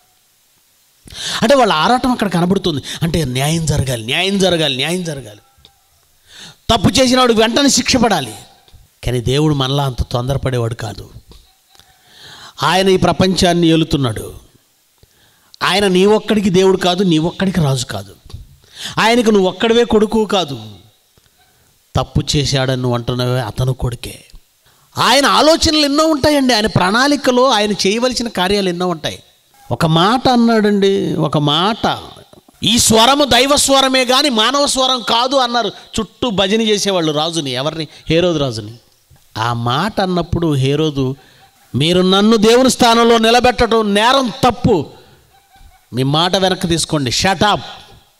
అంటే వాళ్ళ ఆరాటం అక్కడ కనబడుతుంది అంటే న్యాయం జరగాలి న్యాయం జరగాలి న్యాయం జరగాలి తప్పు చేసిన వాడు వెంటనే శిక్ష పడాలి కానీ దేవుడు మనలా అంత తొందరపడేవాడు కాదు ఆయన ఈ ప్రపంచాన్ని ఏలుతున్నాడు ఆయన నీ ఒక్కడికి దేవుడు కాదు నీ ఒక్కడికి రాజు కాదు ఆయనకు నువ్వు ఒక్కడివే కొడుకు కాదు తప్పు చేశాడని నువ్వు అంటున్నవే అతను కొడుకే ఆయన ఆలోచనలు ఎన్నో ఉంటాయండి ఆయన ప్రణాళికలో ఆయన చేయవలసిన కార్యాలు ఎన్నో ఉంటాయి ఒక మాట అన్నాడండి ఒక మాట ఈ స్వరము దైవ స్వరమే కానీ మానవ స్వరం కాదు అన్నారు చుట్టూ భజన చేసేవాళ్ళు రాజుని ఎవరిని హేరోదు రాజుని ఆ మాట అన్నప్పుడు హేరోదు మీరు నన్ను దేవుని స్థానంలో నిలబెట్టడం నేరం తప్పు మీ మాట వెనక్కి తీసుకోండి షటాప్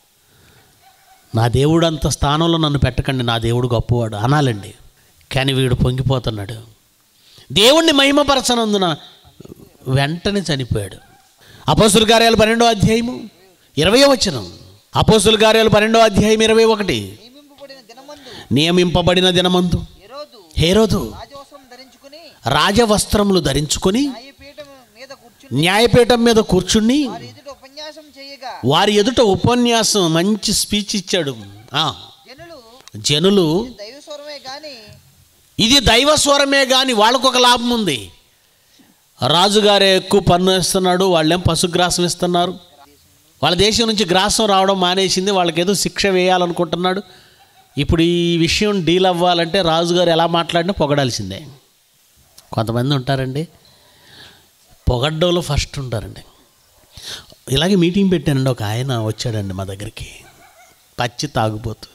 నా దేవుడు అంత స్థానంలో నన్ను పెట్టకండి నా దేవుడు గొప్పవాడు అనాలండి కానీ వీడు పొంగిపోతున్నాడు దేవుణ్ణి మహిమపరచనందున వెంటనే చనిపోయాడు అపోస్తుల కార్యాలు పన్నెండో అధ్యాయము ఇరవై వచనం అపోస్తుల కార్యాలు పన్నెండో అధ్యాయం ఇరవై ఒకటి నియమింపబడిన దినమందు నియమింపబడిన దినమందు ఈరోజు హేరోదు రాజవస్త్రం ధరించుకుని రాజవస్త్రములు ధరించుకొని న్యాయపీఠం మీద కూర్చుని న్యాయపీఠం మీద కూర్చుని వారి ఎదుట ఉపన్యాసం చేయగా వారి ఎదుట ఉపన్యాసం మంచి స్పీచ్ ఇచ్చాడు ఆ, జనులు జనులు దైవస్వరమే గాని ఇది దైవ స్వరమే కానీ వాళ్ళకు ఒక లాభం ఉంది రాజుగారే ఎక్కువ పన్ను ఇస్తున్నాడు వాళ్ళేం పశుగ్రాసం ఇస్తున్నారు వాళ్ళ దేశం నుంచి గ్రాసం రావడం మానేసింది వాళ్ళకి ఏదో శిక్ష వేయాలనుకుంటున్నాడు ఇప్పుడు ఈ విషయం డీల్ అవ్వాలంటే రాజుగారు ఎలా మాట్లాడినా పొగడాల్సిందే కొంతమంది ఉంటారండి పొగడ్డంలో ఫస్ట్ ఉంటారండి ఇలాగే మీటింగ్ పెట్టానండి ఒక ఆయన వచ్చాడండి మా దగ్గరికి పచ్చి తాగుబోతు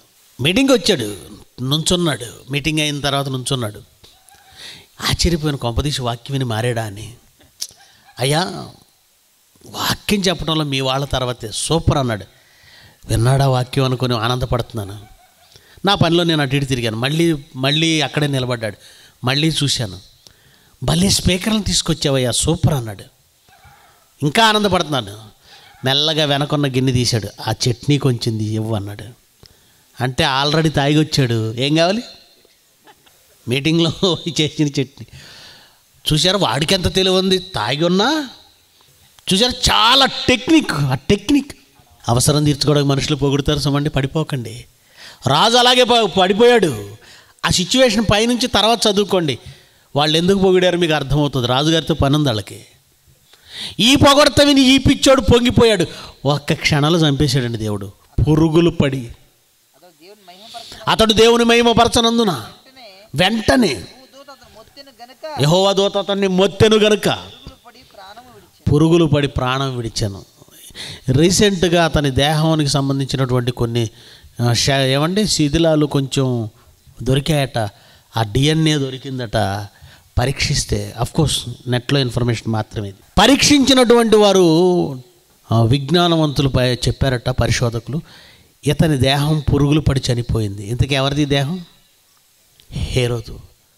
మీటింగ్ వచ్చాడు నుంచున్నాడు మీటింగ్ అయిన తర్వాత నుంచున్నాడు ఆశ్చర్యపోయిన కొంపదీసి వాక్యం విని మారాడా అని అయ్యా వాక్యం చెప్పడంలో మీ వాళ్ళ తర్వాతే సూపర్ అన్నాడు విన్నాడా వాక్యం అనుకుని ఆనందపడుతున్నాను నా పనిలో నేను అటు ఇటు తిరిగాను మళ్ళీ మళ్ళీ అక్కడే నిలబడ్డాడు మళ్ళీ చూశాను భలే స్పీకర్లను తీసుకొచ్చావయ్యా సూపర్ అన్నాడు ఇంకా ఆనందపడుతున్నాను మెల్లగా వెనకున్న గిన్నె తీశాడు ఆ చట్నీ కొంచెం ఇవ్వు అన్నాడు అంటే ఆల్రెడీ తాగి వచ్చాడు ఏం కావాలి మీటింగ్లో చేసిన చట్నీ చూసారు వాడికి ఎంత తెలివి ఉంది తాగి ఉన్నా చూసారు చాలా టెక్నిక్ ఆ టెక్నిక్ అవసరం తీర్చుకోవడానికి మనుషులు పొగుడుతారు సమండి పడిపోకండి రాజు అలాగే ప- పడిపోయాడు ఆ సిచ్యువేషన్ పైనుంచి తర్వాత చదువుకోండి వాళ్ళు ఎందుకు పొగిడారు మీకు అర్థమవుతుంది రాజుగారితో పని ఉంది వాళ్ళకి ఈ పొగడత విని ఈ పిచ్చోడు పొంగిపోయాడు ఒక్క క్షణాలు చంపేశాడండి దేవుడు పురుగులు పడి అతడు దేవుని మహిమపరచ అతడు దేవుని మహిమపరచనందున వెంటనే వెంటనే దూత అతను మొత్తెను గనుక యహోవా దూత అతన్ని మొత్తెను గనుక పురుగులు పడి ప్రాణము విడిచి పురుగులు పడి ప్రాణం విడిచాను రీసెంట్గా అతని దేహానికి సంబంధించినటువంటి కొన్ని ఆ, శ- ఏమండి శిథిలాలు కొంచెం దొరికాయట ఆ డిఎన్ఏ దొరికిందట పరీక్షిస్తే కోర్స్ నెట్లో ఇన్ఫర్మేషన్ మాత్రమే ఇది. పరీక్షించినటువంటి వారు ఆ, విజ్ఞానవంతులు పై- చెప్పారట పరిశోధకులు ఇతని దేహం పురుగులు పడి చనిపోయింది ఇంతకీ ఎవరిది దేహం హేరోదు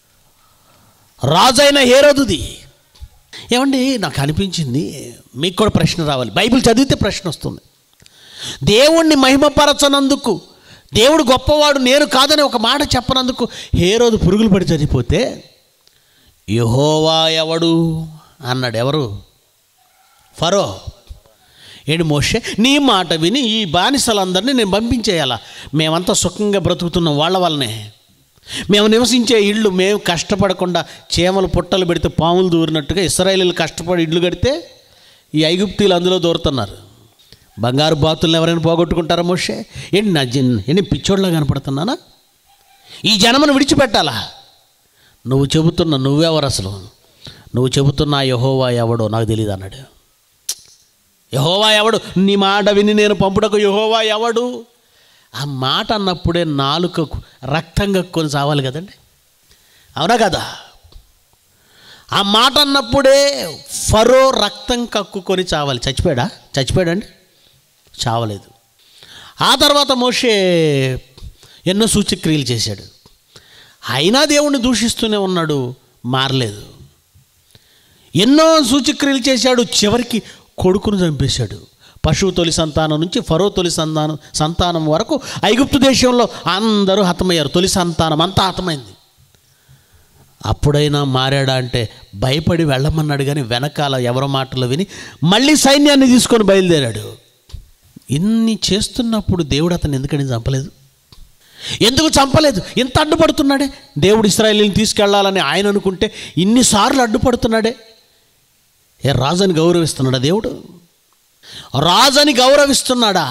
రాజైన హేరోదుది ఏమండి నాకు అనిపించింది మీకు కూడా ప్రశ్న రావాలి బైబిల్ చదివితే ప్రశ్న వస్తుంది దేవుణ్ణి మహిమపరచనందుకు దేవుడు గొప్పవాడు నేను కాదని ఒక మాట చెప్పనందుకు హేరోదు పురుగులు పడి చనిపోతే యహోవా ఎవడు అన్నాడు ఎవరు ఫరో ఏంటి మోషే నీ మాట విని ఈ బానిసలందరినీ నేను పంపించేయాలా మేమంతా సుఖంగా బ్రతుకుతున్నాం వాళ్ళ వల్లనే మేము నివసించే ఇళ్ళు మేము కష్టపడకుండా చీమలు పుట్టలు పెడితే పాములు దూరినట్టుగా ఇస్రాయేలీలు కష్టపడి ఇళ్ళు కడితే ఈ ఐగుప్తీలు అందులో దూరుతున్నారు బంగారు బాతులను ఎవరైనా పోగొట్టుకుంటారా మోషే ఏంటి నా జన్ ఏంటి పిచ్చోడ్లా కనపడుతున్నానా ఈ జనమును విడిచిపెట్టాలా నువ్వు చెబుతున్న నువ్వెవరు అసలు నువ్వు చెబుతున్న ఆ యహోవా ఎవడో నాకు తెలియదు అన్నాడు యహోవా ఎవడు నీ మాట విని నేను పంపుటకు యహోవా ఎవడు ఆ మాట అన్నప్పుడే నాలుకకు రక్తం కక్కుని చావాలి కదండి అవునా కదా ఆ మాట అన్నప్పుడే ఫరో రక్తం కక్కుకొని చావాలి చచ్చిపోయాడా చచ్చిపోయాడండి చావలేదు ఆ తర్వాత మోషే ఎన్నో సూచక్రియలు చేశాడు అయినా దేవుణ్ణి దూషిస్తూనే ఉన్నాడు మారలేదు ఎన్నో సూచక్రియలు చేశాడు చివరికి కొడుకును చంపేశాడు పశువు తొలి సంతానం నుంచి ఫరో తొలి సంతానం సంతానం వరకు ఐగుప్తు దేశంలో అందరూ హతమయ్యారు తొలి సంతానం అంతా హతమైంది అప్పుడైనా మారాడా అంటే భయపడి వెళ్ళమన్నాడు కానీ వెనకాల ఎవరి మాటలు విని మళ్ళీ సైన్యాన్ని తీసుకొని బయలుదేరాడు ఇన్ని చేస్తున్నప్పుడు దేవుడు అతను ఎందుకని చంపలేదు ఎందుకు చంపలేదు ఇంత అడ్డుపడుతున్నాడే దేవుడు ఇస్రాయలీని తీసుకెళ్లాలని ఆయన అనుకుంటే ఇన్నిసార్లు అడ్డుపడుతున్నాడే ఏ రాజుని గౌరవిస్తున్నాడా దేవుడు రాజుని గౌరవిస్తున్నాడా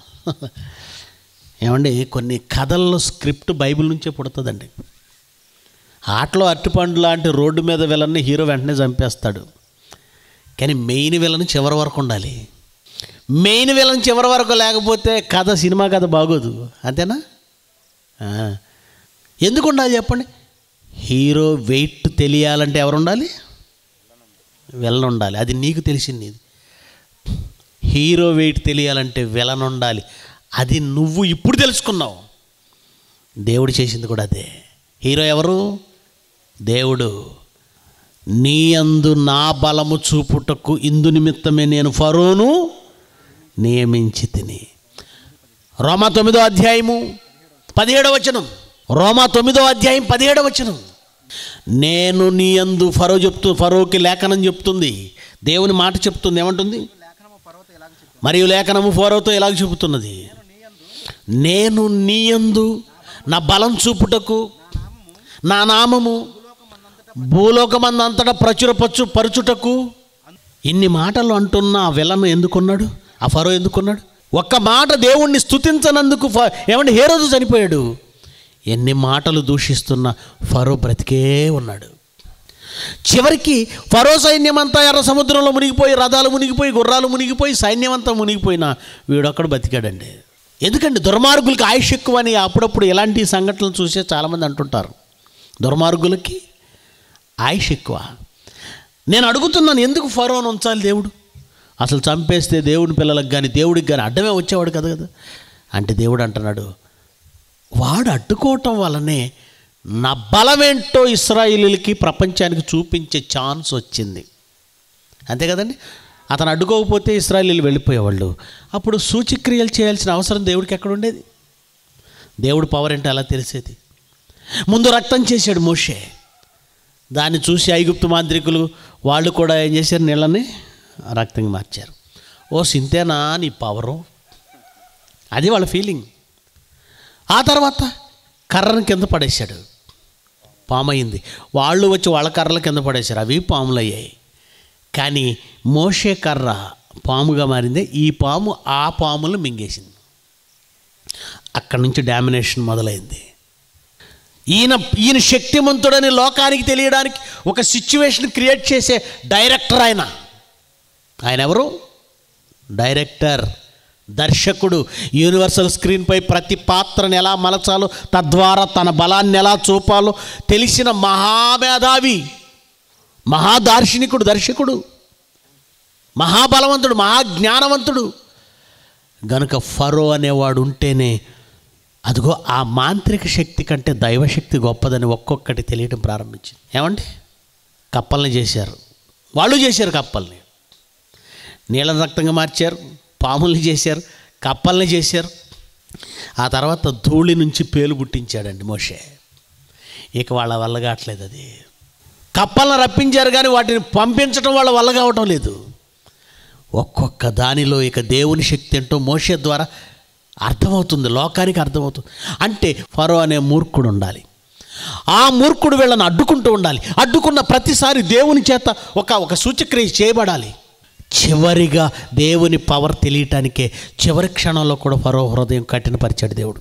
ఏమండి కొన్ని కథల్లో స్క్రిప్ట్ బైబిల్ నుంచే పుడుతుందండి ఆటలో అరటిపండు లాంటి రోడ్డు మీద విలన్ని హీరో వెంటనే చంపేస్తాడు కానీ మెయిన్ విలన్ చివరి వరకు ఉండాలి మెయిన్ విలన్ చివరి వరకు లేకపోతే కథ సినిమా కథ బాగోదు అంతేనా ఆ. ఎందుకు ఉండాలి చెప్పండి హీరో వెయిట్ తెలియాలంటే ఎవరు ఉండాలి విలన్ ఉండాలి అది నీకు తెలిసింది ఇది హీరో వెయిట్ తెలియాలంటే విలన్ ఉండాలి అది నువ్వు ఇప్పుడు తెలుసుకున్నావు దేవుడు చేసింది కూడా అదే హీరో ఎవరు దేవుడు నీ అందు నా బలము చూపుటకు ఇందు నిమిత్తమే నేను ఫరోను నియమించి తిని రోమా తొమ్మిదో అధ్యాయము పదిహేడవ వచనం రోమా తొమ్మిదో అధ్యాయం పదిహేడవ వచనం నేను నీ అందు ఫరో చెప్తూ ఫరోకి లేఖనం చెప్తుంది దేవుని మాట చెప్తుంది ఏమంటుంది మరియు లేఖనము ఫరోతో ఎలాగ చెబుతున్నది నేను నీయందు నా బలం చూపుటకు నా నామము భూలోకమందంతటా ప్రచురపచ్చు పరుచుటకు ఇన్ని మాటలు అంటున్న ఆ విలను ఎందుకున్నాడు ఆ ఫరో ఎందుకున్నాడు ఒక్క మాట దేవుణ్ణి స్తుతించనందుకు ఫ- ఏమంటే ఏ రోజు చనిపోయాడు ఎన్ని మాటలు దూషిస్తున్న ఫరో బ్రతికే ఉన్నాడు చివరికి ఫరో సైన్యం అంతా ఎర్ర సముద్రంలో మునిగిపోయి రథాలు మునిగిపోయి గుర్రాలు మునిగిపోయి సైన్యం అంతా మునిగిపోయినా వీడొక్కడు బతికాడండి ఎందుకంటే దుర్మార్గులకి ఆయుష్ ఎక్కువ అని అప్పుడప్పుడు ఇలాంటి సంఘటనలు చూసే చాలామంది అంటుంటారు దుర్మార్గులకి ఆయుష్ ఎక్కువ నేను అడుగుతున్నాను ఎందుకు ఫరోను ఉంచాలి దేవుడు అసలు చంపేస్తే దేవుని పిల్లలకు కానీ దేవుడికి కానీ అడ్డమే వచ్చేవాడు కదా కదా అంటే దేవుడు అంటున్నాడు వాడు అడ్డుకోవటం వల్లనే నా బలమేంటో ఇస్రాయిలీలకి ప్రపంచానికి చూపించే ఛాన్స్ వచ్చింది అంతే కదండి అతను అడ్డుకోకపోతే ఇస్రాయలీలు వెళ్ళిపోయేవాళ్ళు అప్పుడు సూచక్రియలు చేయాల్సిన అవసరం దేవుడికి ఎక్కడ ఉండేది దేవుడు పవర్ ఏంటో అలా తెలిసేది ముందు రక్తం చేశాడు మోషే దాన్ని చూసి ఐగుప్తు మాంత్రికులు వాళ్ళు కూడా ఏం చేశారు నీళ్ళని రక్తంగా మార్చారు ఓ సింతేనా నీ పవరు అది వాళ్ళ ఫీలింగ్ ఆ తర్వాత కర్రను కింద పడేశాడు పాము అయింది వాళ్ళు వచ్చి వాళ్ళ కర్రల కింద పడేశారు అవి పాములు అయ్యాయి కానీ మోషే కర్ర పాముగా మారిందే ఈ పాము ఆ పాములు మింగేసింది అక్కడి నుంచి డామినేషన్ మొదలైంది ఈయన ఈయన శక్తిమంతుడని లోకానికి తెలియడానికి ఒక సిచ్యువేషన్ క్రియేట్ చేసే డైరెక్టర్ ఆయన ఆయన ఎవరు డైరెక్టర్ దర్శకుడు యూనివర్సల్ స్క్రీన్పై ప్రతి పాత్రను ఎలా మలచాలో తద్వారా తన బలాన్ని ఎలా చూపాలో తెలిసిన మహామేధావి మహాదార్శనికుడు దర్శకుడు మహాబలవంతుడు మహాజ్ఞానవంతుడు గనుక ఫరో అనేవాడు ఉంటేనే అదిగో ఆ మాంత్రిక శక్తి కంటే దైవశక్తి గొప్పదని ఒక్కొక్కటి తెలియడం ప్రారంభించింది ఏమండి కప్పల్ని చేశారు వాళ్ళు చేశారు కప్పల్ని నీళ్ళ రక్తంగా మార్చారు పాముల్ని చేశారు కప్పల్ని చేశారు ఆ తర్వాత ధూళి నుంచి పేలు పుట్టించాడండి మోషే ఇక వాళ్ళ వల్ల కావట్లేదు అది కప్పలను రప్పించారు కానీ వాటిని పంపించడం వాళ్ళ వల్ల కావటం లేదు ఒక్కొక్క దానిలో ఇక దేవుని శక్తి ఏంటో మోషే ద్వారా అర్థమవుతుంది లోకానికి అర్థమవుతుంది అంటే ఫరో అనే మూర్ఖుడు ఉండాలి ఆ మూర్ఖుడు వీళ్ళని అడ్డుకుంటూ ఉండాలి అడ్డుకున్న ప్రతిసారి దేవుని చేత ఒక ఒక సూచక్రియ చేయబడాలి చివరిగా దేవుని పవర్ తెలియటానికే చివరి క్షణంలో కూడా ఫరో హృదయం కఠినపరిచాడు దేవుడు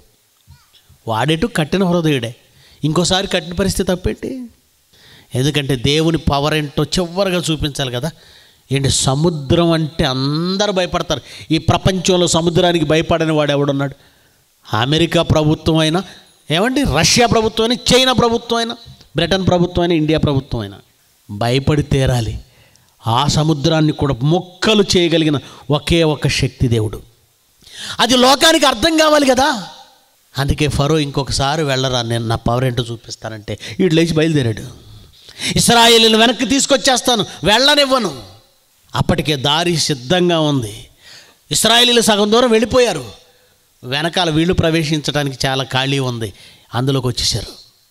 వాడేటు కఠిన హృదయుడే ఇంకోసారి కఠిన పరిస్థితి తప్పేంటి ఎందుకంటే దేవుని పవర్ ఏంటో చివరిగా చూపించాలి కదా ఏంటి సముద్రం అంటే అందరు భయపడతారు ఈ ప్రపంచంలో సముద్రానికి భయపడని వాడు ఎవడున్నాడు అమెరికా ప్రభుత్వం అయినా ఏమండి రష్యా ప్రభుత్వం అయినా చైనా ప్రభుత్వం అయినా బ్రిటన్ ప్రభుత్వం అయినా ఇండియా ప్రభుత్వం అయినా భయపడి తీరాలి ఆ సముద్రాన్ని కూడా మొక్కలు చేయగలిగిన ఒకే ఒక శక్తి దేవుడు అది లోకానికి అర్థం కావాలి కదా అందుకే ఫరో ఇంకొకసారి వెళ్ళరా నేను నా పవర్ ఏంటో చూపిస్తానంటే వీడు లేచి బయలుదేరాడు ఇస్రాయేలీలు వెనక్కి తీసుకొచ్చేస్తాను వెళ్ళనివ్వను అప్పటికే దారి సిద్ధంగా ఉంది ఇస్రాయేలీలు సగం దూరం వెళ్ళిపోయారు వెనకాల వీళ్ళు ప్రవేశించడానికి చాలా ఖాళీ ఉంది అందులోకి వచ్చేసారు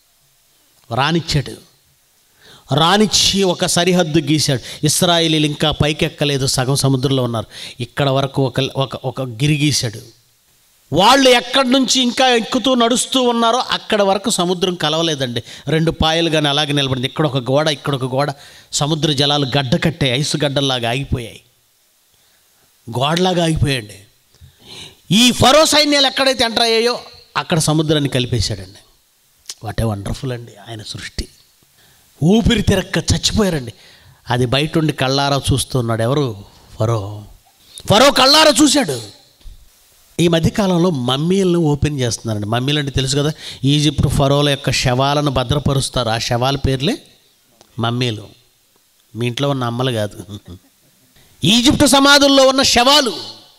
రానిచ్చాడు రానిచ్చి ఒక సరిహద్దు గీశాడు ఇస్రాయేలీలు ఇంకా పైకెక్కలేదు సగం సముద్రంలో ఉన్నారు ఇక్కడ వరకు ఒక ఒక ఒక గిరి గీశాడు వాళ్ళు ఎక్కడి నుంచి ఇంకా ఎక్కుతూ నడుస్తూ ఉన్నారో అక్కడ వరకు సముద్రం కలవలేదండి రెండు పాయలు కానీ అలాగే నిలబడింది ఇక్కడ ఒక గోడ ఇక్కడ ఒక గోడ సముద్ర జలాలు గడ్డ కట్టే ఐసు గడ్డల్లాగా ఆగిపోయాయి గోడలాగా ఆగిపోయాయండి ఈ ఫరో సైన్యాలు ఎక్కడైతే ఎంటర్ అయ్యాయో అక్కడ సముద్రాన్ని కలిపేశాడండి వాట్ ఏ వండర్ఫుల్ అండి ఆయన సృష్టి ఊపిరి తిరక్క చచ్చిపోయారండి అది బయట ఉండి కళ్ళారా చూస్తున్నాడు ఎవరు ఫరో ఫరో కళ్ళారా చూశాడు ఈ మధ్యకాలంలో మమ్మీలను ఓపెన్ చేస్తున్నారండి మమ్మీలు అంటే తెలుసు కదా ఈజిప్ట్ ఫరోల యొక్క శవాలను భద్రపరుస్తారు ఆ శవాల పేర్లే మమ్మీలు మీ ఇంట్లో ఉన్న అమ్మలు కాదు ఈజిప్ట్ సమాధుల్లో ఉన్న శవాలు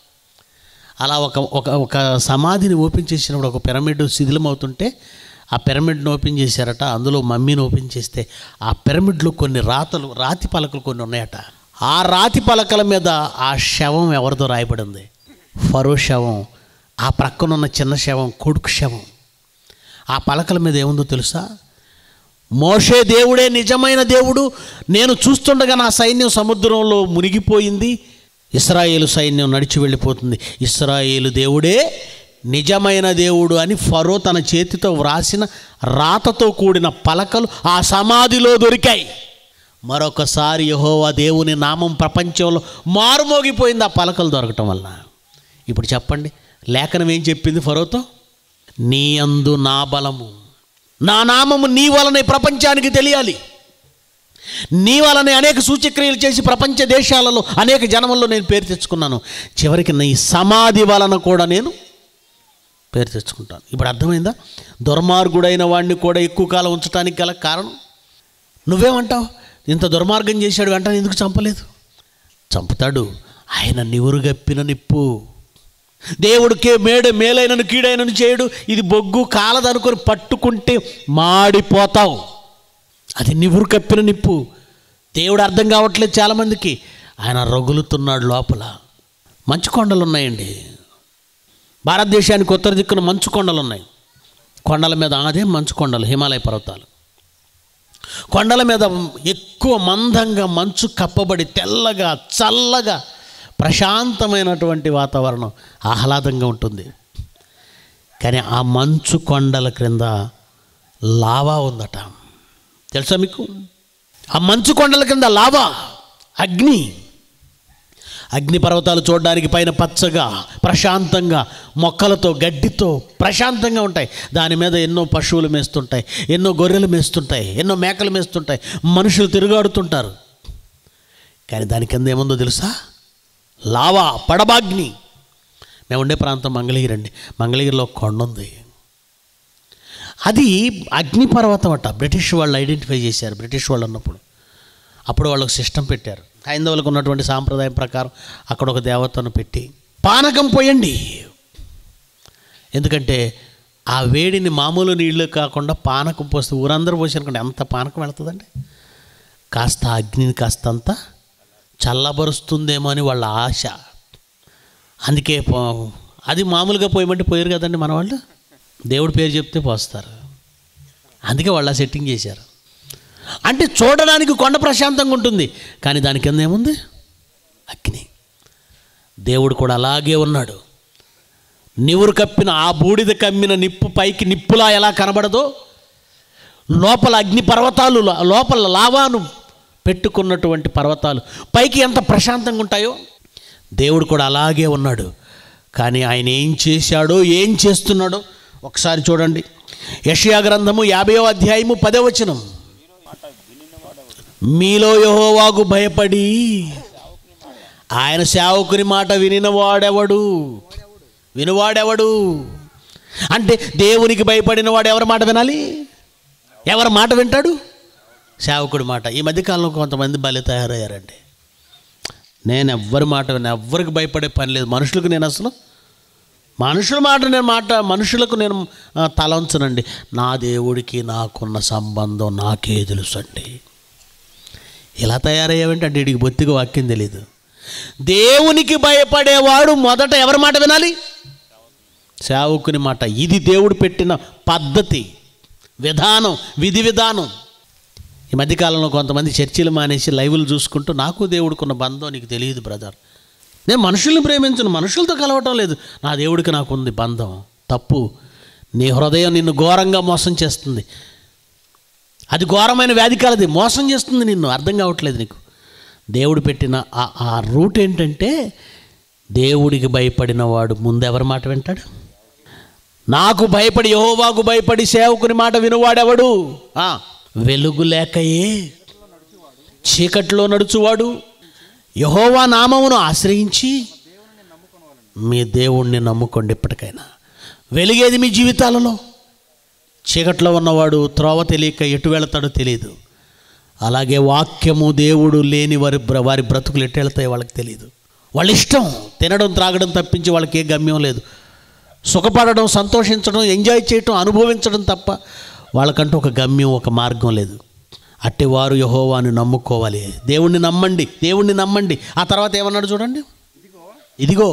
అలా ఒక ఒక ఒక సమాధిని ఓపెన్ చేసినప్పుడు ఒక పిరమిడ్ శిథిలమవుతుంటే ఆ పిరమిడ్ని ఓపెన్ చేశారట అందులో మమ్మీని ఓపెన్ చేస్తే ఆ పిరమిడ్లో కొన్ని రాతలు రాతి పలకలు కొన్ని ఉన్నాయట ఆ రాతి పలకల మీద ఆ శవం ఎవరిదో రాయబడి ఉంది ఫరో శవం ఆ ప్రక్కనున్న చిన్న శవం కొడుకు శవం ఆ పలకల మీద ఏముందో తెలుసా మోషే దేవుడే నిజమైన దేవుడు నేను చూస్తుండగా నా సైన్యం సముద్రంలో మునిగిపోయింది ఇస్రాయేలు సైన్యం నడిచి వెళ్ళిపోతుంది ఇస్రాయేలు దేవుడే నిజమైన దేవుడు అని ఫరో తన చేతితో వ్రాసిన రాతతో కూడిన పలకలు ఆ సమాధిలో దొరికాయి మరొకసారి యహోవా దేవుని నామం ప్రపంచంలో మారుమోగిపోయింది ఆ పలకలు దొరకటం వల్ల ఇప్పుడు చెప్పండి లేఖనం ఏం చెప్పింది ఫరోతో నీ అందు నా బలము నా నామము నీ వలన ఈ ప్రపంచానికి తెలియాలి నీ వలనే అనేక సూచక్రియలు చేసి ప్రపంచ దేశాలలో అనేక జనముల్లో నేను పేరు తెచ్చుకున్నాను చివరికి నీ సమాధి వలన కూడా నేను పేరు తెచ్చుకుంటాను ఇప్పుడు అర్థమైందా దుర్మార్గుడైన వాడిని కూడా ఎక్కువ కాలం ఉంచడానికి గల కారణం నువ్వేమంటావు ఇంత దుర్మార్గం చేశాడు వెంటనే ఎందుకు చంపలేదు చంపుతాడు ఆయన నివురుగప్పిన నిప్పు దేవుడికే మేడ మేలైనను కీడైనను చేయడు ఇది బొగ్గు కాలదనుకొని పట్టుకుంటే మాడిపోతావు అది నివురు కప్పిన నిప్పు దేవుడు అర్థం కావట్లేదు చాలామందికి ఆయన రగులుతున్నాడు లోపల మంచు కొండలు ఉన్నాయండి భారతదేశానికి ఉత్తర దిక్కున మంచు కొండలు ఉన్నాయి కొండల మీద అదే మంచు కొండలు హిమాలయ పర్వతాలు కొండల మీద ఎక్కువ మందంగా మంచు కప్పబడి తెల్లగా చల్లగా ప్రశాంతమైనటువంటి వాతావరణం ఆహ్లాదంగా ఉంటుంది కానీ ఆ మంచు కొండల క్రింద లావా ఉందట తెలుసా మీకు ఆ మంచు కొండల కింద లావా అగ్ని అగ్ని పర్వతాలు చూడడానికి పైన పచ్చగా ప్రశాంతంగా మొక్కలతో గడ్డితో ప్రశాంతంగా ఉంటాయి దాని మీద ఎన్నో పశువులు మేస్తుంటాయి ఎన్నో గొర్రెలు మేస్తుంటాయి ఎన్నో మేకలు మేస్తుంటాయి మనుషులు తిరుగాడుతుంటారు కానీ దాని కింద ఏముందో తెలుసా లావా పడబాగ్ని మేము ఉండే ప్రాంతం మంగళగిరి అండి మంగళగిరిలో ఒక కొండ ఉంది అది అగ్నిపర్వతం అట బ్రిటిష్ వాళ్ళు ఐడెంటిఫై చేశారు బ్రిటిష్ వాళ్ళు ఉన్నప్పుడు అప్పుడు వాళ్ళకు సిస్టమ్ పెట్టారు హైందవులకు ఉన్నటువంటి సాంప్రదాయం ప్రకారం అక్కడ ఒక దేవతను పెట్టి పానకం పోయండి ఎందుకంటే ఆ వేడిని మామూలు నీళ్ళు కాకుండా పానకం పోస్తే ఊరందరూ పోసి అనుకోండి ఎంత పానకం వెళ్తుందండి కాస్త అగ్నిని కాస్తంత చల్లబరుస్తుందేమో అని వాళ్ళ ఆశ అందుకే పో- అది మామూలుగా పోయమంటే పోయారు కదండి మన వాళ్ళు దేవుడి పేరు చెప్తే పోస్తారు అందుకే వాళ్ళు ఆ సెట్టింగ్ చేశారు అంటే చూడడానికి కొండ ప్రశాంతంగా ఉంటుంది కానీ దాని కింద ఏముంది అగ్ని దేవుడు కూడా అలాగే ఉన్నాడు నివురు కప్పిన ఆ బూడిద కమ్మిన నిప్పు పైకి నిప్పులా ఎలా కనబడదో లోపల అగ్ని పర్వతాలు లో- లోపల లావాను పెట్టుకున్నటువంటి పర్వతాలు పైకి ఎంత ప్రశాంతంగా ఉంటాయో దేవుడు కూడా అలాగే ఉన్నాడు కానీ ఆయన ఏం చేశాడో ఏం చేస్తున్నాడో ఒకసారి చూడండి యషయా గ్రంథము యాభైవ అధ్యాయము పదవ వచనం మీలో యెహోవాకు భయపడి ఆయన సేవకుని మాట వినినవాడెవడు వినువాడెవడు అంటే దేవునికి భయపడిన వాడు ఎవరి మాట వినాలి ఎవరి మాట వింటాడు సేవకుడి మాట ఈ మధ్యకాలంలో కొంతమంది బలి తయారయ్యారండి నేను ఎవ్వరి మాట విన ఎవ్వరికి భయపడే పని లేదు మనుషులకు నేను అసలు మనుషుల మాట నేను మాట మనుషులకు నేను ఆ, తల ఉంచనండి నా దేవుడికి నాకున్న సంబంధం నాకే తెలుసండి ఇలా తయారయ్యావంటే అంటే వీడికి బొత్తిగా వాక్యం తెలియదు దేవునికి భయపడేవాడు మొదట ఎవరి మాట వినాలి సేవకుని మాట ఇది దేవుడు పెట్టిన పద్ధతి విధానం విధి విధానం ఈ మధ్యకాలంలో కొంతమంది చర్చిలు మానేసి లైవ్లు చూసుకుంటూ నాకు దేవుడికున్న బంధం నీకు తెలియదు బ్రదర్ నేను మనుషుల్ని ప్రేమించను మనుషులతో కలవటం లేదు నా దేవుడికి నాకు ఉంది బంధం తప్పు నీ హృదయం నిన్ను ఘోరంగా మోసం చేస్తుంది అది ఘోరమైన వ్యాధి కాలది మోసం చేస్తుంది నిన్ను అర్థం కావట్లేదు నీకు దేవుడు పెట్టిన ఆ- ఆ రూట్ ఏంటంటే దేవుడికి భయపడిన వాడు ముందు ఎవరి మాట వింటాడు నాకు భయపడి యహోవాకు భయపడి సేవకుని మాట వినువాడెవడు ఆ, వెలుగు లేకయే చీకట్లో నడుచువాడు యహోవా నామమును ఆశ్రయించి మీ దేవుణ్ణి నమ్ముకోండి ఇప్పటికైనా వెలిగేది మీ జీవితాలలో చీకట్లో ఉన్నవాడు త్రోవ తెలియక ఎటు వెళతాడో తెలియదు అలాగే వాక్యము దేవుడు లేని వారి బ్ర- వారి బ్రతుకులు ఎటు వెళ్తాయో వాళ్ళకి తెలియదు వాళ్ళ ఇష్టం తినడం త్రాగడం తప్పించి వాళ్ళకి ఏ గమ్యం లేదు సుఖపడడం సంతోషించడం ఎంజాయ్ చేయటం అనుభవించడం తప్ప వాళ్ళకంటూ ఒక గమ్యం ఒక మార్గం లేదు అట్టి వారు యహోవాని నమ్ముకోవాలి దేవుణ్ణి నమ్మండి దేవుణ్ణి నమ్మండి ఆ తర్వాత ఏమన్నాడు చూడండి ఇదిగో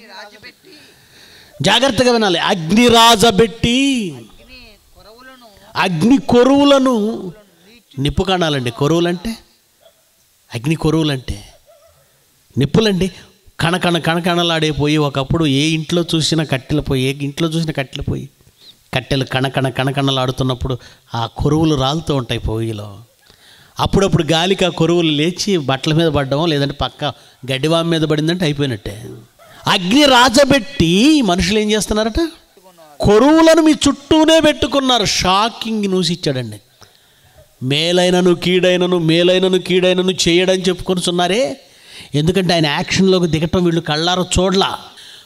జాగ్రత్తగా వినాలి అగ్ని రాజబెట్టి అగ్ని కొరవులను అగ్ని కొరువులను నిప్పు కణాలండి కొరువులంటే అగ్ని కొరువులంటే నిప్పులండి కణకణ కణకణలాడైపోయి ఒకప్పుడు ఏ ఇంట్లో చూసినా కట్టెల పోయి ఏ ఇంట్లో చూసినా కట్టెల పోయి కట్టెలు కణకణ కణకణలాడుతున్నప్పుడు ఆ కొరువులు రాలుతూ ఉంటాయి పొయ్యిలో అప్పుడప్పుడు గాలికి ఆ కొరువులు లేచి బట్టల మీద పడ్డమో లేదంటే పక్క గడ్డివామి మీద పడిందంటే అయిపోయినట్టే అగ్ని రాజబెట్టి మనుషులు ఏం చేస్తున్నారట కొరువులను మీ చుట్టూనే పెట్టుకున్నారు షాకింగ్ న్యూస్ ఇచ్చాడండి మేలైనను కీడైనను మేలైనను కీడైనను చేయడని చెప్పుకొనిచున్నారే ఎందుకంటే ఆయన యాక్షన్లోకి దిగటం వీళ్ళు కళ్ళారు చూడలా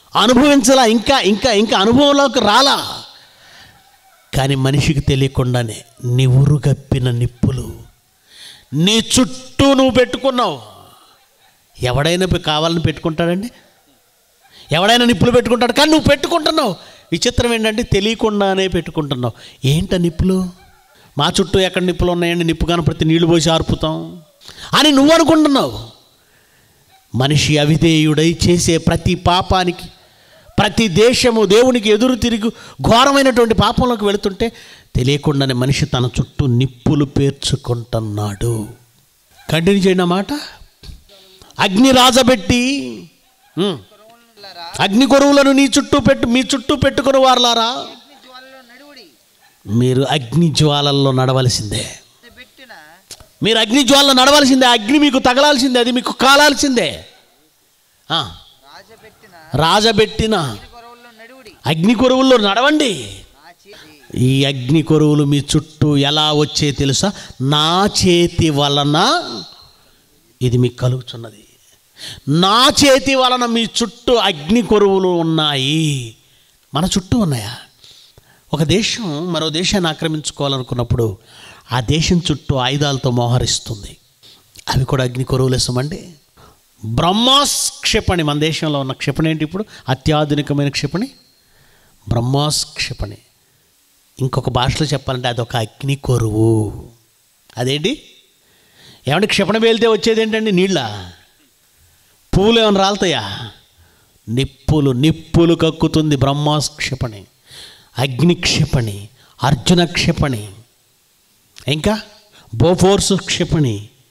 అనుభవించలా ఇంకా ఇంకా ఇంకా అనుభవంలోకి రాలా కానీ మనిషికి తెలియకుండానే నివురు గప్పిన నిప్పులు నీ చుట్టూ నువ్వు పెట్టుకున్నావు ఎవడైనా పె- కావాలని పెట్టుకుంటాడండి ఎవడైనా నిప్పులు పెట్టుకుంటాడు కానీ నువ్వు పెట్టుకుంటున్నావు విచిత్రం ఏంటంటే తెలియకుండానే పెట్టుకుంటున్నావు ఏంట నిప్పులు మా చుట్టూ ఎక్కడ నిప్పులు ఉన్నాయండి నిప్పు కనపడితే నీళ్లు పోసి ఆర్పుతాం అని నువ్వు అనుకుంటున్నావు మనిషి అవిధేయుడై చేసే ప్రతి పాపానికి ప్రతి దేశము దేవునికి ఎదురు తిరిగి ఘోరమైనటువంటి పాపంలోకి వెళుతుంటే తెలియకుండానే మనిషి తన చుట్టూ నిప్పులు పేర్చుకుంటున్నాడు కంటిన్యూ చేయండి ఆ మాట అగ్ని రాజబెట్టి ఉమ్, అగ్ని కొరువులను నీ చుట్టూ పెట్టు మీ చుట్టూ పెట్టుకుని వారలారా అగ్ని జ్వాలలో నడువుడి మీరు అగ్ని జ్వాలల్లో నడవలసిందే పెట్టిన మీరు అగ్ని జ్వాలలో నడవలసిందే అగ్ని మీకు తగలాల్సిందే అది మీకు కాలాల్సిందే ఆ, రాజబెట్టిన రాజబెట్టిన కొరవుల్లో నడువుడి అగ్ని కొరువుల్లో నడవండి నా చేతి ఈ అగ్ని కొరువులు మీ చుట్టూ ఎలా వచ్చే తెలుసా నా చేతి వలన ఇది మీకు కలుగుతున్నది నా చేతి వలన మీ చుట్టూ అగ్ని కొరువులు ఉన్నాయి మన చుట్టూ ఉన్నాయా ఒక దేశం మరో దేశాన్ని ఆక్రమించుకోవాలనుకున్నప్పుడు ఆ దేశం చుట్టూ ఆయుధాలతో మోహరిస్తుంది అవి కూడా అగ్ని కొరువులు ఇస్తామండి బ్రహ్మాస్ క్షిపణి మన దేశంలో ఉన్న క్షిపణి ఏంటి ఇప్పుడు అత్యాధునికమైన క్షిపణి బ్రహ్మాస్ క్షిపణి ఇంకొక భాషలో చెప్పాలంటే అదొక అగ్ని కొరువు అదేంటి ఏమంటే క్షిపణి పేలితే వచ్చేది ఏంటండి నీళ్ళ పువ్వులు ఏమైనా రాలుతాయా నిప్పులు నిప్పులు కక్కుతుంది బ్రహ్మాస్ క్షిపణి అగ్ని క్షిపణి అర్జున క్షిపణి ఇంకా బోఫోర్స్ క్షిపణి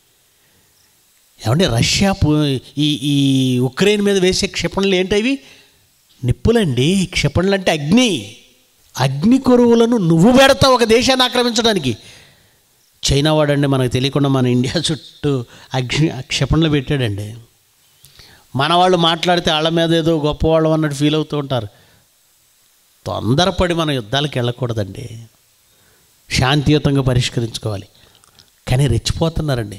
ఏమంటే రష్యా పు- ఈ ఈ ఉక్రెయిన్ మీద వేసే క్షిపణులు ఏంటవి నిప్పులండి క్షిపణులు అంటే అగ్ని అగ్ని కొరువులను నువ్వు పెడతావు ఒక దేశాన్ని ఆక్రమించడానికి చైనా వాడండి మనకు తెలియకుండా మన ఇండియా చుట్టూ అగ్ని క్షిపణులు పెట్టాడండి మన వాళ్ళు మాట్లాడితే వాళ్ళ మీద ఏదో గొప్పవాళ్ళు అన్నట్టు ఫీల్ అవుతూ ఉంటారు తొందరపడి మన యుద్ధాలకు వెళ్ళకూడదండి శాంతియుతంగా పరిష్కరించుకోవాలి కానీ రెచ్చిపోతున్నారండి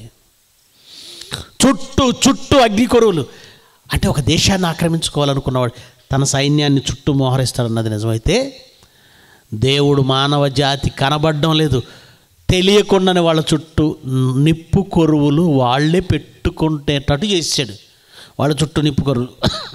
చుట్టూ చుట్టూ అగ్ని కొరువులు అంటే ఒక దేశాన్ని ఆక్రమించుకోవాలనుకున్నవాడు తన సైన్యాన్ని చుట్టూ మోహరిస్తాడన్నది నిజమైతే దేవుడు మానవ జాతి కనబడడం లేదు తెలియకుండానే వాళ్ళ చుట్టూ నిప్పు కొరువులు వాళ్ళే పెట్టుకుంటేటట్టు చేసాడు వాళ్ళ చుట్టూ నిప్పు కొరువులు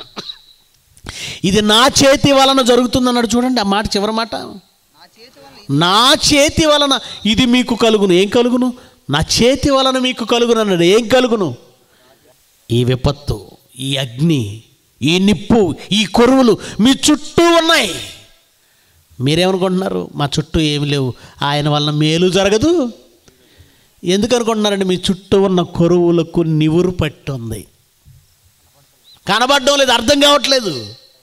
ఇది నా చేతి వలన జరుగుతుందన్నాడు చూడండి ఆ మాట చివరి మాట నా చేతి వల్ల నా చేతి వలన ఇది మీకు కలుగును ఏం కలుగును నా చేతి వలన మీకు కలుగును అన్నాడు ఏం కలుగును ఈ విపత్తు ఈ అగ్ని ఈ నిప్పు ఈ కొరువులు మీ చుట్టూ ఉన్నాయి మీరేమనుకుంటున్నారు మా చుట్టూ ఏమి లేవు ఆయన వలన మేలు జరగదు ఎందుకు అనుకుంటున్నారండి మీ చుట్టూ ఉన్న కొరువులకు నివురు పట్టుంది కనబడడం లేదు అర్థం కావట్లేదు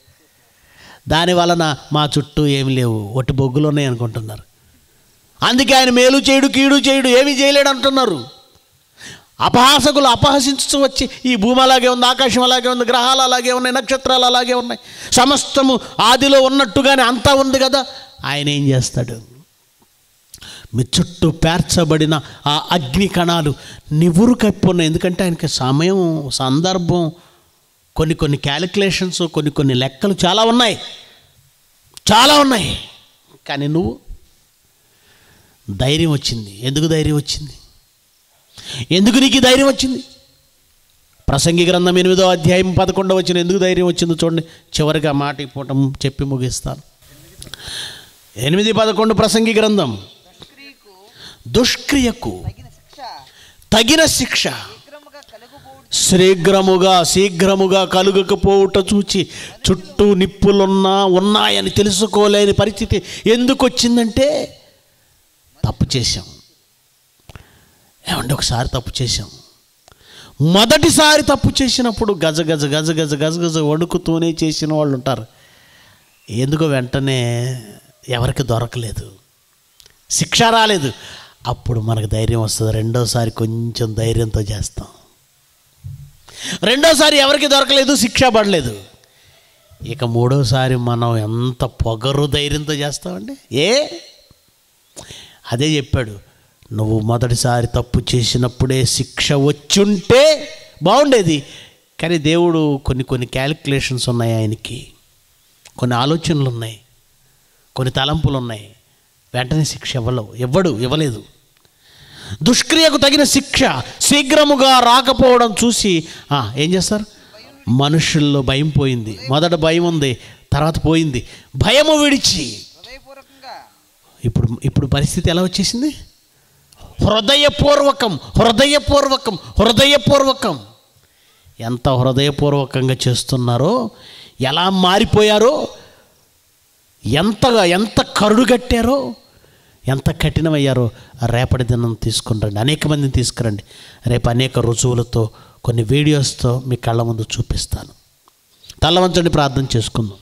దాని వలన మా చుట్టూ ఏమి లేవు ఒట్టి బొగ్గులు ఉన్నాయి అనుకుంటున్నారు అందుకే ఆయన మేలు చేయడు కీడు చేయడు ఏమీ చేయలేడు అంటున్నారు అపహాసకులు అపహసించు వచ్చి ఈ భూమి అలాగే ఉంది ఆకాశం అలాగే ఉంది గ్రహాలు అలాగే ఉన్నాయి నక్షత్రాలు అలాగే ఉన్నాయి సమస్తము ఆదిలో ఉన్నట్టుగానే అంతా ఉంది కదా ఆయన ఏం చేస్తాడు మీ చుట్టూ పేర్చబడిన ఆ అగ్ని కణాలు నివురు కప్పి ఉన్నాయి ఎందుకంటే ఆయనకి సమయం సందర్భం కొన్ని కొన్ని క్యాలిక్యులేషన్స్ కొన్ని కొన్ని లెక్కలు చాలా ఉన్నాయి చాలా ఉన్నాయి కానీ నువ్వు ధైర్యం వచ్చింది ఎందుకు ధైర్యం వచ్చింది ఎందుకు నీకు ఈ ధైర్యం వచ్చింది ప్రసంగి గ్రంథం ఎనిమిదో అధ్యాయం పదకొండవ వచ్చిన ఎందుకు ధైర్యం వచ్చిందో చూడండి చివరిగా మాట ఈ పూట చెప్పి ముగిస్తాను ఎనిమిది పదకొండు ప్రసంగి గ్రంథం దుష్క్రియకు దుష్క్రియకు తగిన శిక్ష తగిన శిక్ష శీఘ్రముగా కలుగుబోడు శీఘ్రముగా శీఘ్రముగా కలుగకపోవుట చూచి చుట్టూ నిప్పులున్నా ఉన్నాయని తెలుసుకోలేని పరిస్థితి ఎందుకు వచ్చిందంటే తప్పు చేశాం ఏమంటే ఒకసారి తప్పు చేశాం మొదటిసారి తప్పు చేసినప్పుడు గజ గజ గజ గజ గజ గజ వణుకుతూనే చేసిన వాళ్ళు ఉంటారు ఎందుకో వెంటనే ఎవరికి దొరకలేదు శిక్ష రాలేదు అప్పుడు మనకు ధైర్యం వస్తుంది రెండోసారి కొంచెం ధైర్యంతో చేస్తాం రెండోసారి ఎవరికి దొరకలేదు శిక్ష పడలేదు ఇక మూడోసారి మనం ఎంత పొగరు ధైర్యంతో చేస్తామండి ఏ అదే చెప్పాడు నువ్వు మొదటిసారి తప్పు చేసినప్పుడే శిక్ష వచ్చుంటే బాగుండేది కానీ దేవుడు కొన్ని కొన్ని క్యాలిక్యులేషన్స్ ఉన్నాయి ఆయనకి కొన్ని ఆలోచనలు ఉన్నాయి కొన్ని తలంపులు ఉన్నాయి వెంటనే శిక్ష ఇవ్వలేవు ఇవ్వడు ఇవ్వలేదు దుష్క్రియకు తగిన శిక్ష శీఘ్రముగా రాకపోవడం చూసి ఆ, ఏం చేస్తారు మనుషుల్లో భయం పోయింది మొదట భయం ఉంది తర్వాత పోయింది భయము విడిచి హృదయపూర్వకంగా ఇప్పుడు ఇప్పుడు పరిస్థితి ఎలా వచ్చేసింది హృదయపూర్వకం హృదయపూర్వకం హృదయపూర్వకం ఎంత హృదయపూర్వకంగా చేస్తున్నారో ఎలా మారిపోయారో ఎంతగా ఎంత కరుడు కట్టారో ఎంత కఠినమయ్యారో రేపటి దినం తీసుకుని రండి అనేక మందిని తీసుకురండి రేపు అనేక రుజువులతో కొన్ని వీడియోస్తో మీ కళ్ళ ముందు చూపిస్తాను తల్ల వంచండి ప్రార్థన చేసుకుందాం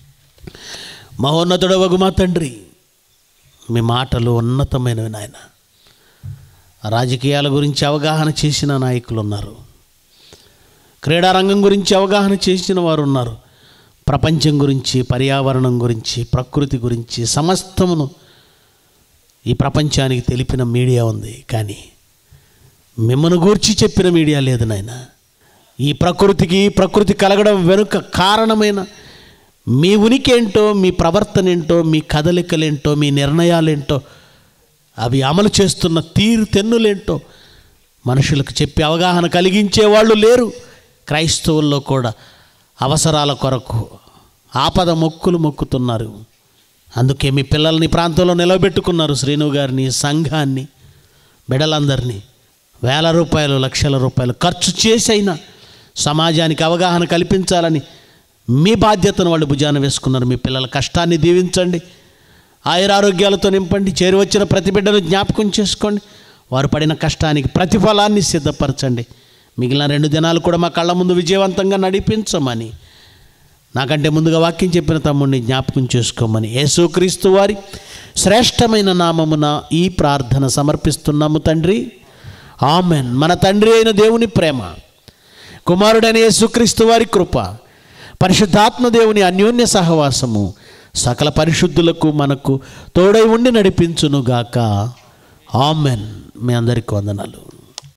మహోన్నతుడు వగు మా తండ్రి మీ మాటలు ఉన్నతమైనవి నాయన రాజకీయాల గురించి అవగాహన చేసిన నాయకులు ఉన్నారు క్రీడారంగం గురించి అవగాహన చేసిన వారు ఉన్నారు ప్రపంచం గురించి పర్యావరణం గురించి ప్రకృతి గురించి సమస్తమును ఈ ప్రపంచానికి తెలిపిన మీడియా ఉంది కానీ మిమ్మల్ని గూర్చి చెప్పిన మీడియా లేదు నాయన ఈ ప్రకృతికి ప్రకృతి కలగడం వెనుక కారణమైన మీ ఉనికి ఏంటో మీ ప్రవర్తన ఏంటో మీ కదలికలేంటో మీ నిర్ణయాలేంటో అవి అమలు చేస్తున్న తీరు తెన్నులేంటో మనుషులకు చెప్పి అవగాహన కలిగించే వాళ్ళు లేరు క్రైస్తవుల్లో కూడా అవసరాల కొరకు ఆపద మొక్కులు మొక్కుతున్నారు అందుకే మీ పిల్లల్ని ప్రాంతంలో నిలబెట్టుకున్నారు శ్రీను గారిని సంఘాన్ని బిడలందరినీ వేల రూపాయలు లక్షల రూపాయలు ఖర్చు చేసైనా సమాజానికి అవగాహన కల్పించాలని మీ బాధ్యతను వాళ్ళు భుజాన వేసుకున్నారు మీ పిల్లల కష్టాన్ని దీవించండి ఆయురారోగ్యాలతో నింపండి చేరి వచ్చిన ప్రతి బిడ్డను జ్ఞాపకం చేసుకోండి వారు పడిన కష్టానికి ప్రతిఫలాన్ని సిద్ధపరచండి మిగిలిన రెండు దినాలు కూడా మా కళ్ళ ముందు విజయవంతంగా నడిపించమని నాకంటే ముందుగా వాక్యం చెప్పిన తమ్ముడిని జ్ఞాపకం చేసుకోమని యేసుక్రీస్తు వారి శ్రేష్టమైన నామమున ఈ ప్రార్థన సమర్పిస్తున్నాము తండ్రి ఆమెన్ మన తండ్రి అయిన దేవుని ప్రేమ కుమారుడైన యేసుక్రీస్తు వారి కృప పరిశుద్ధాత్మ దేవుని అన్యోన్య సహవాసము సకల పరిశుద్ధులకు మనకు తోడై ఉండి నడిపించునుగాక ఆమెన్ మీ అందరికీ వందనాలు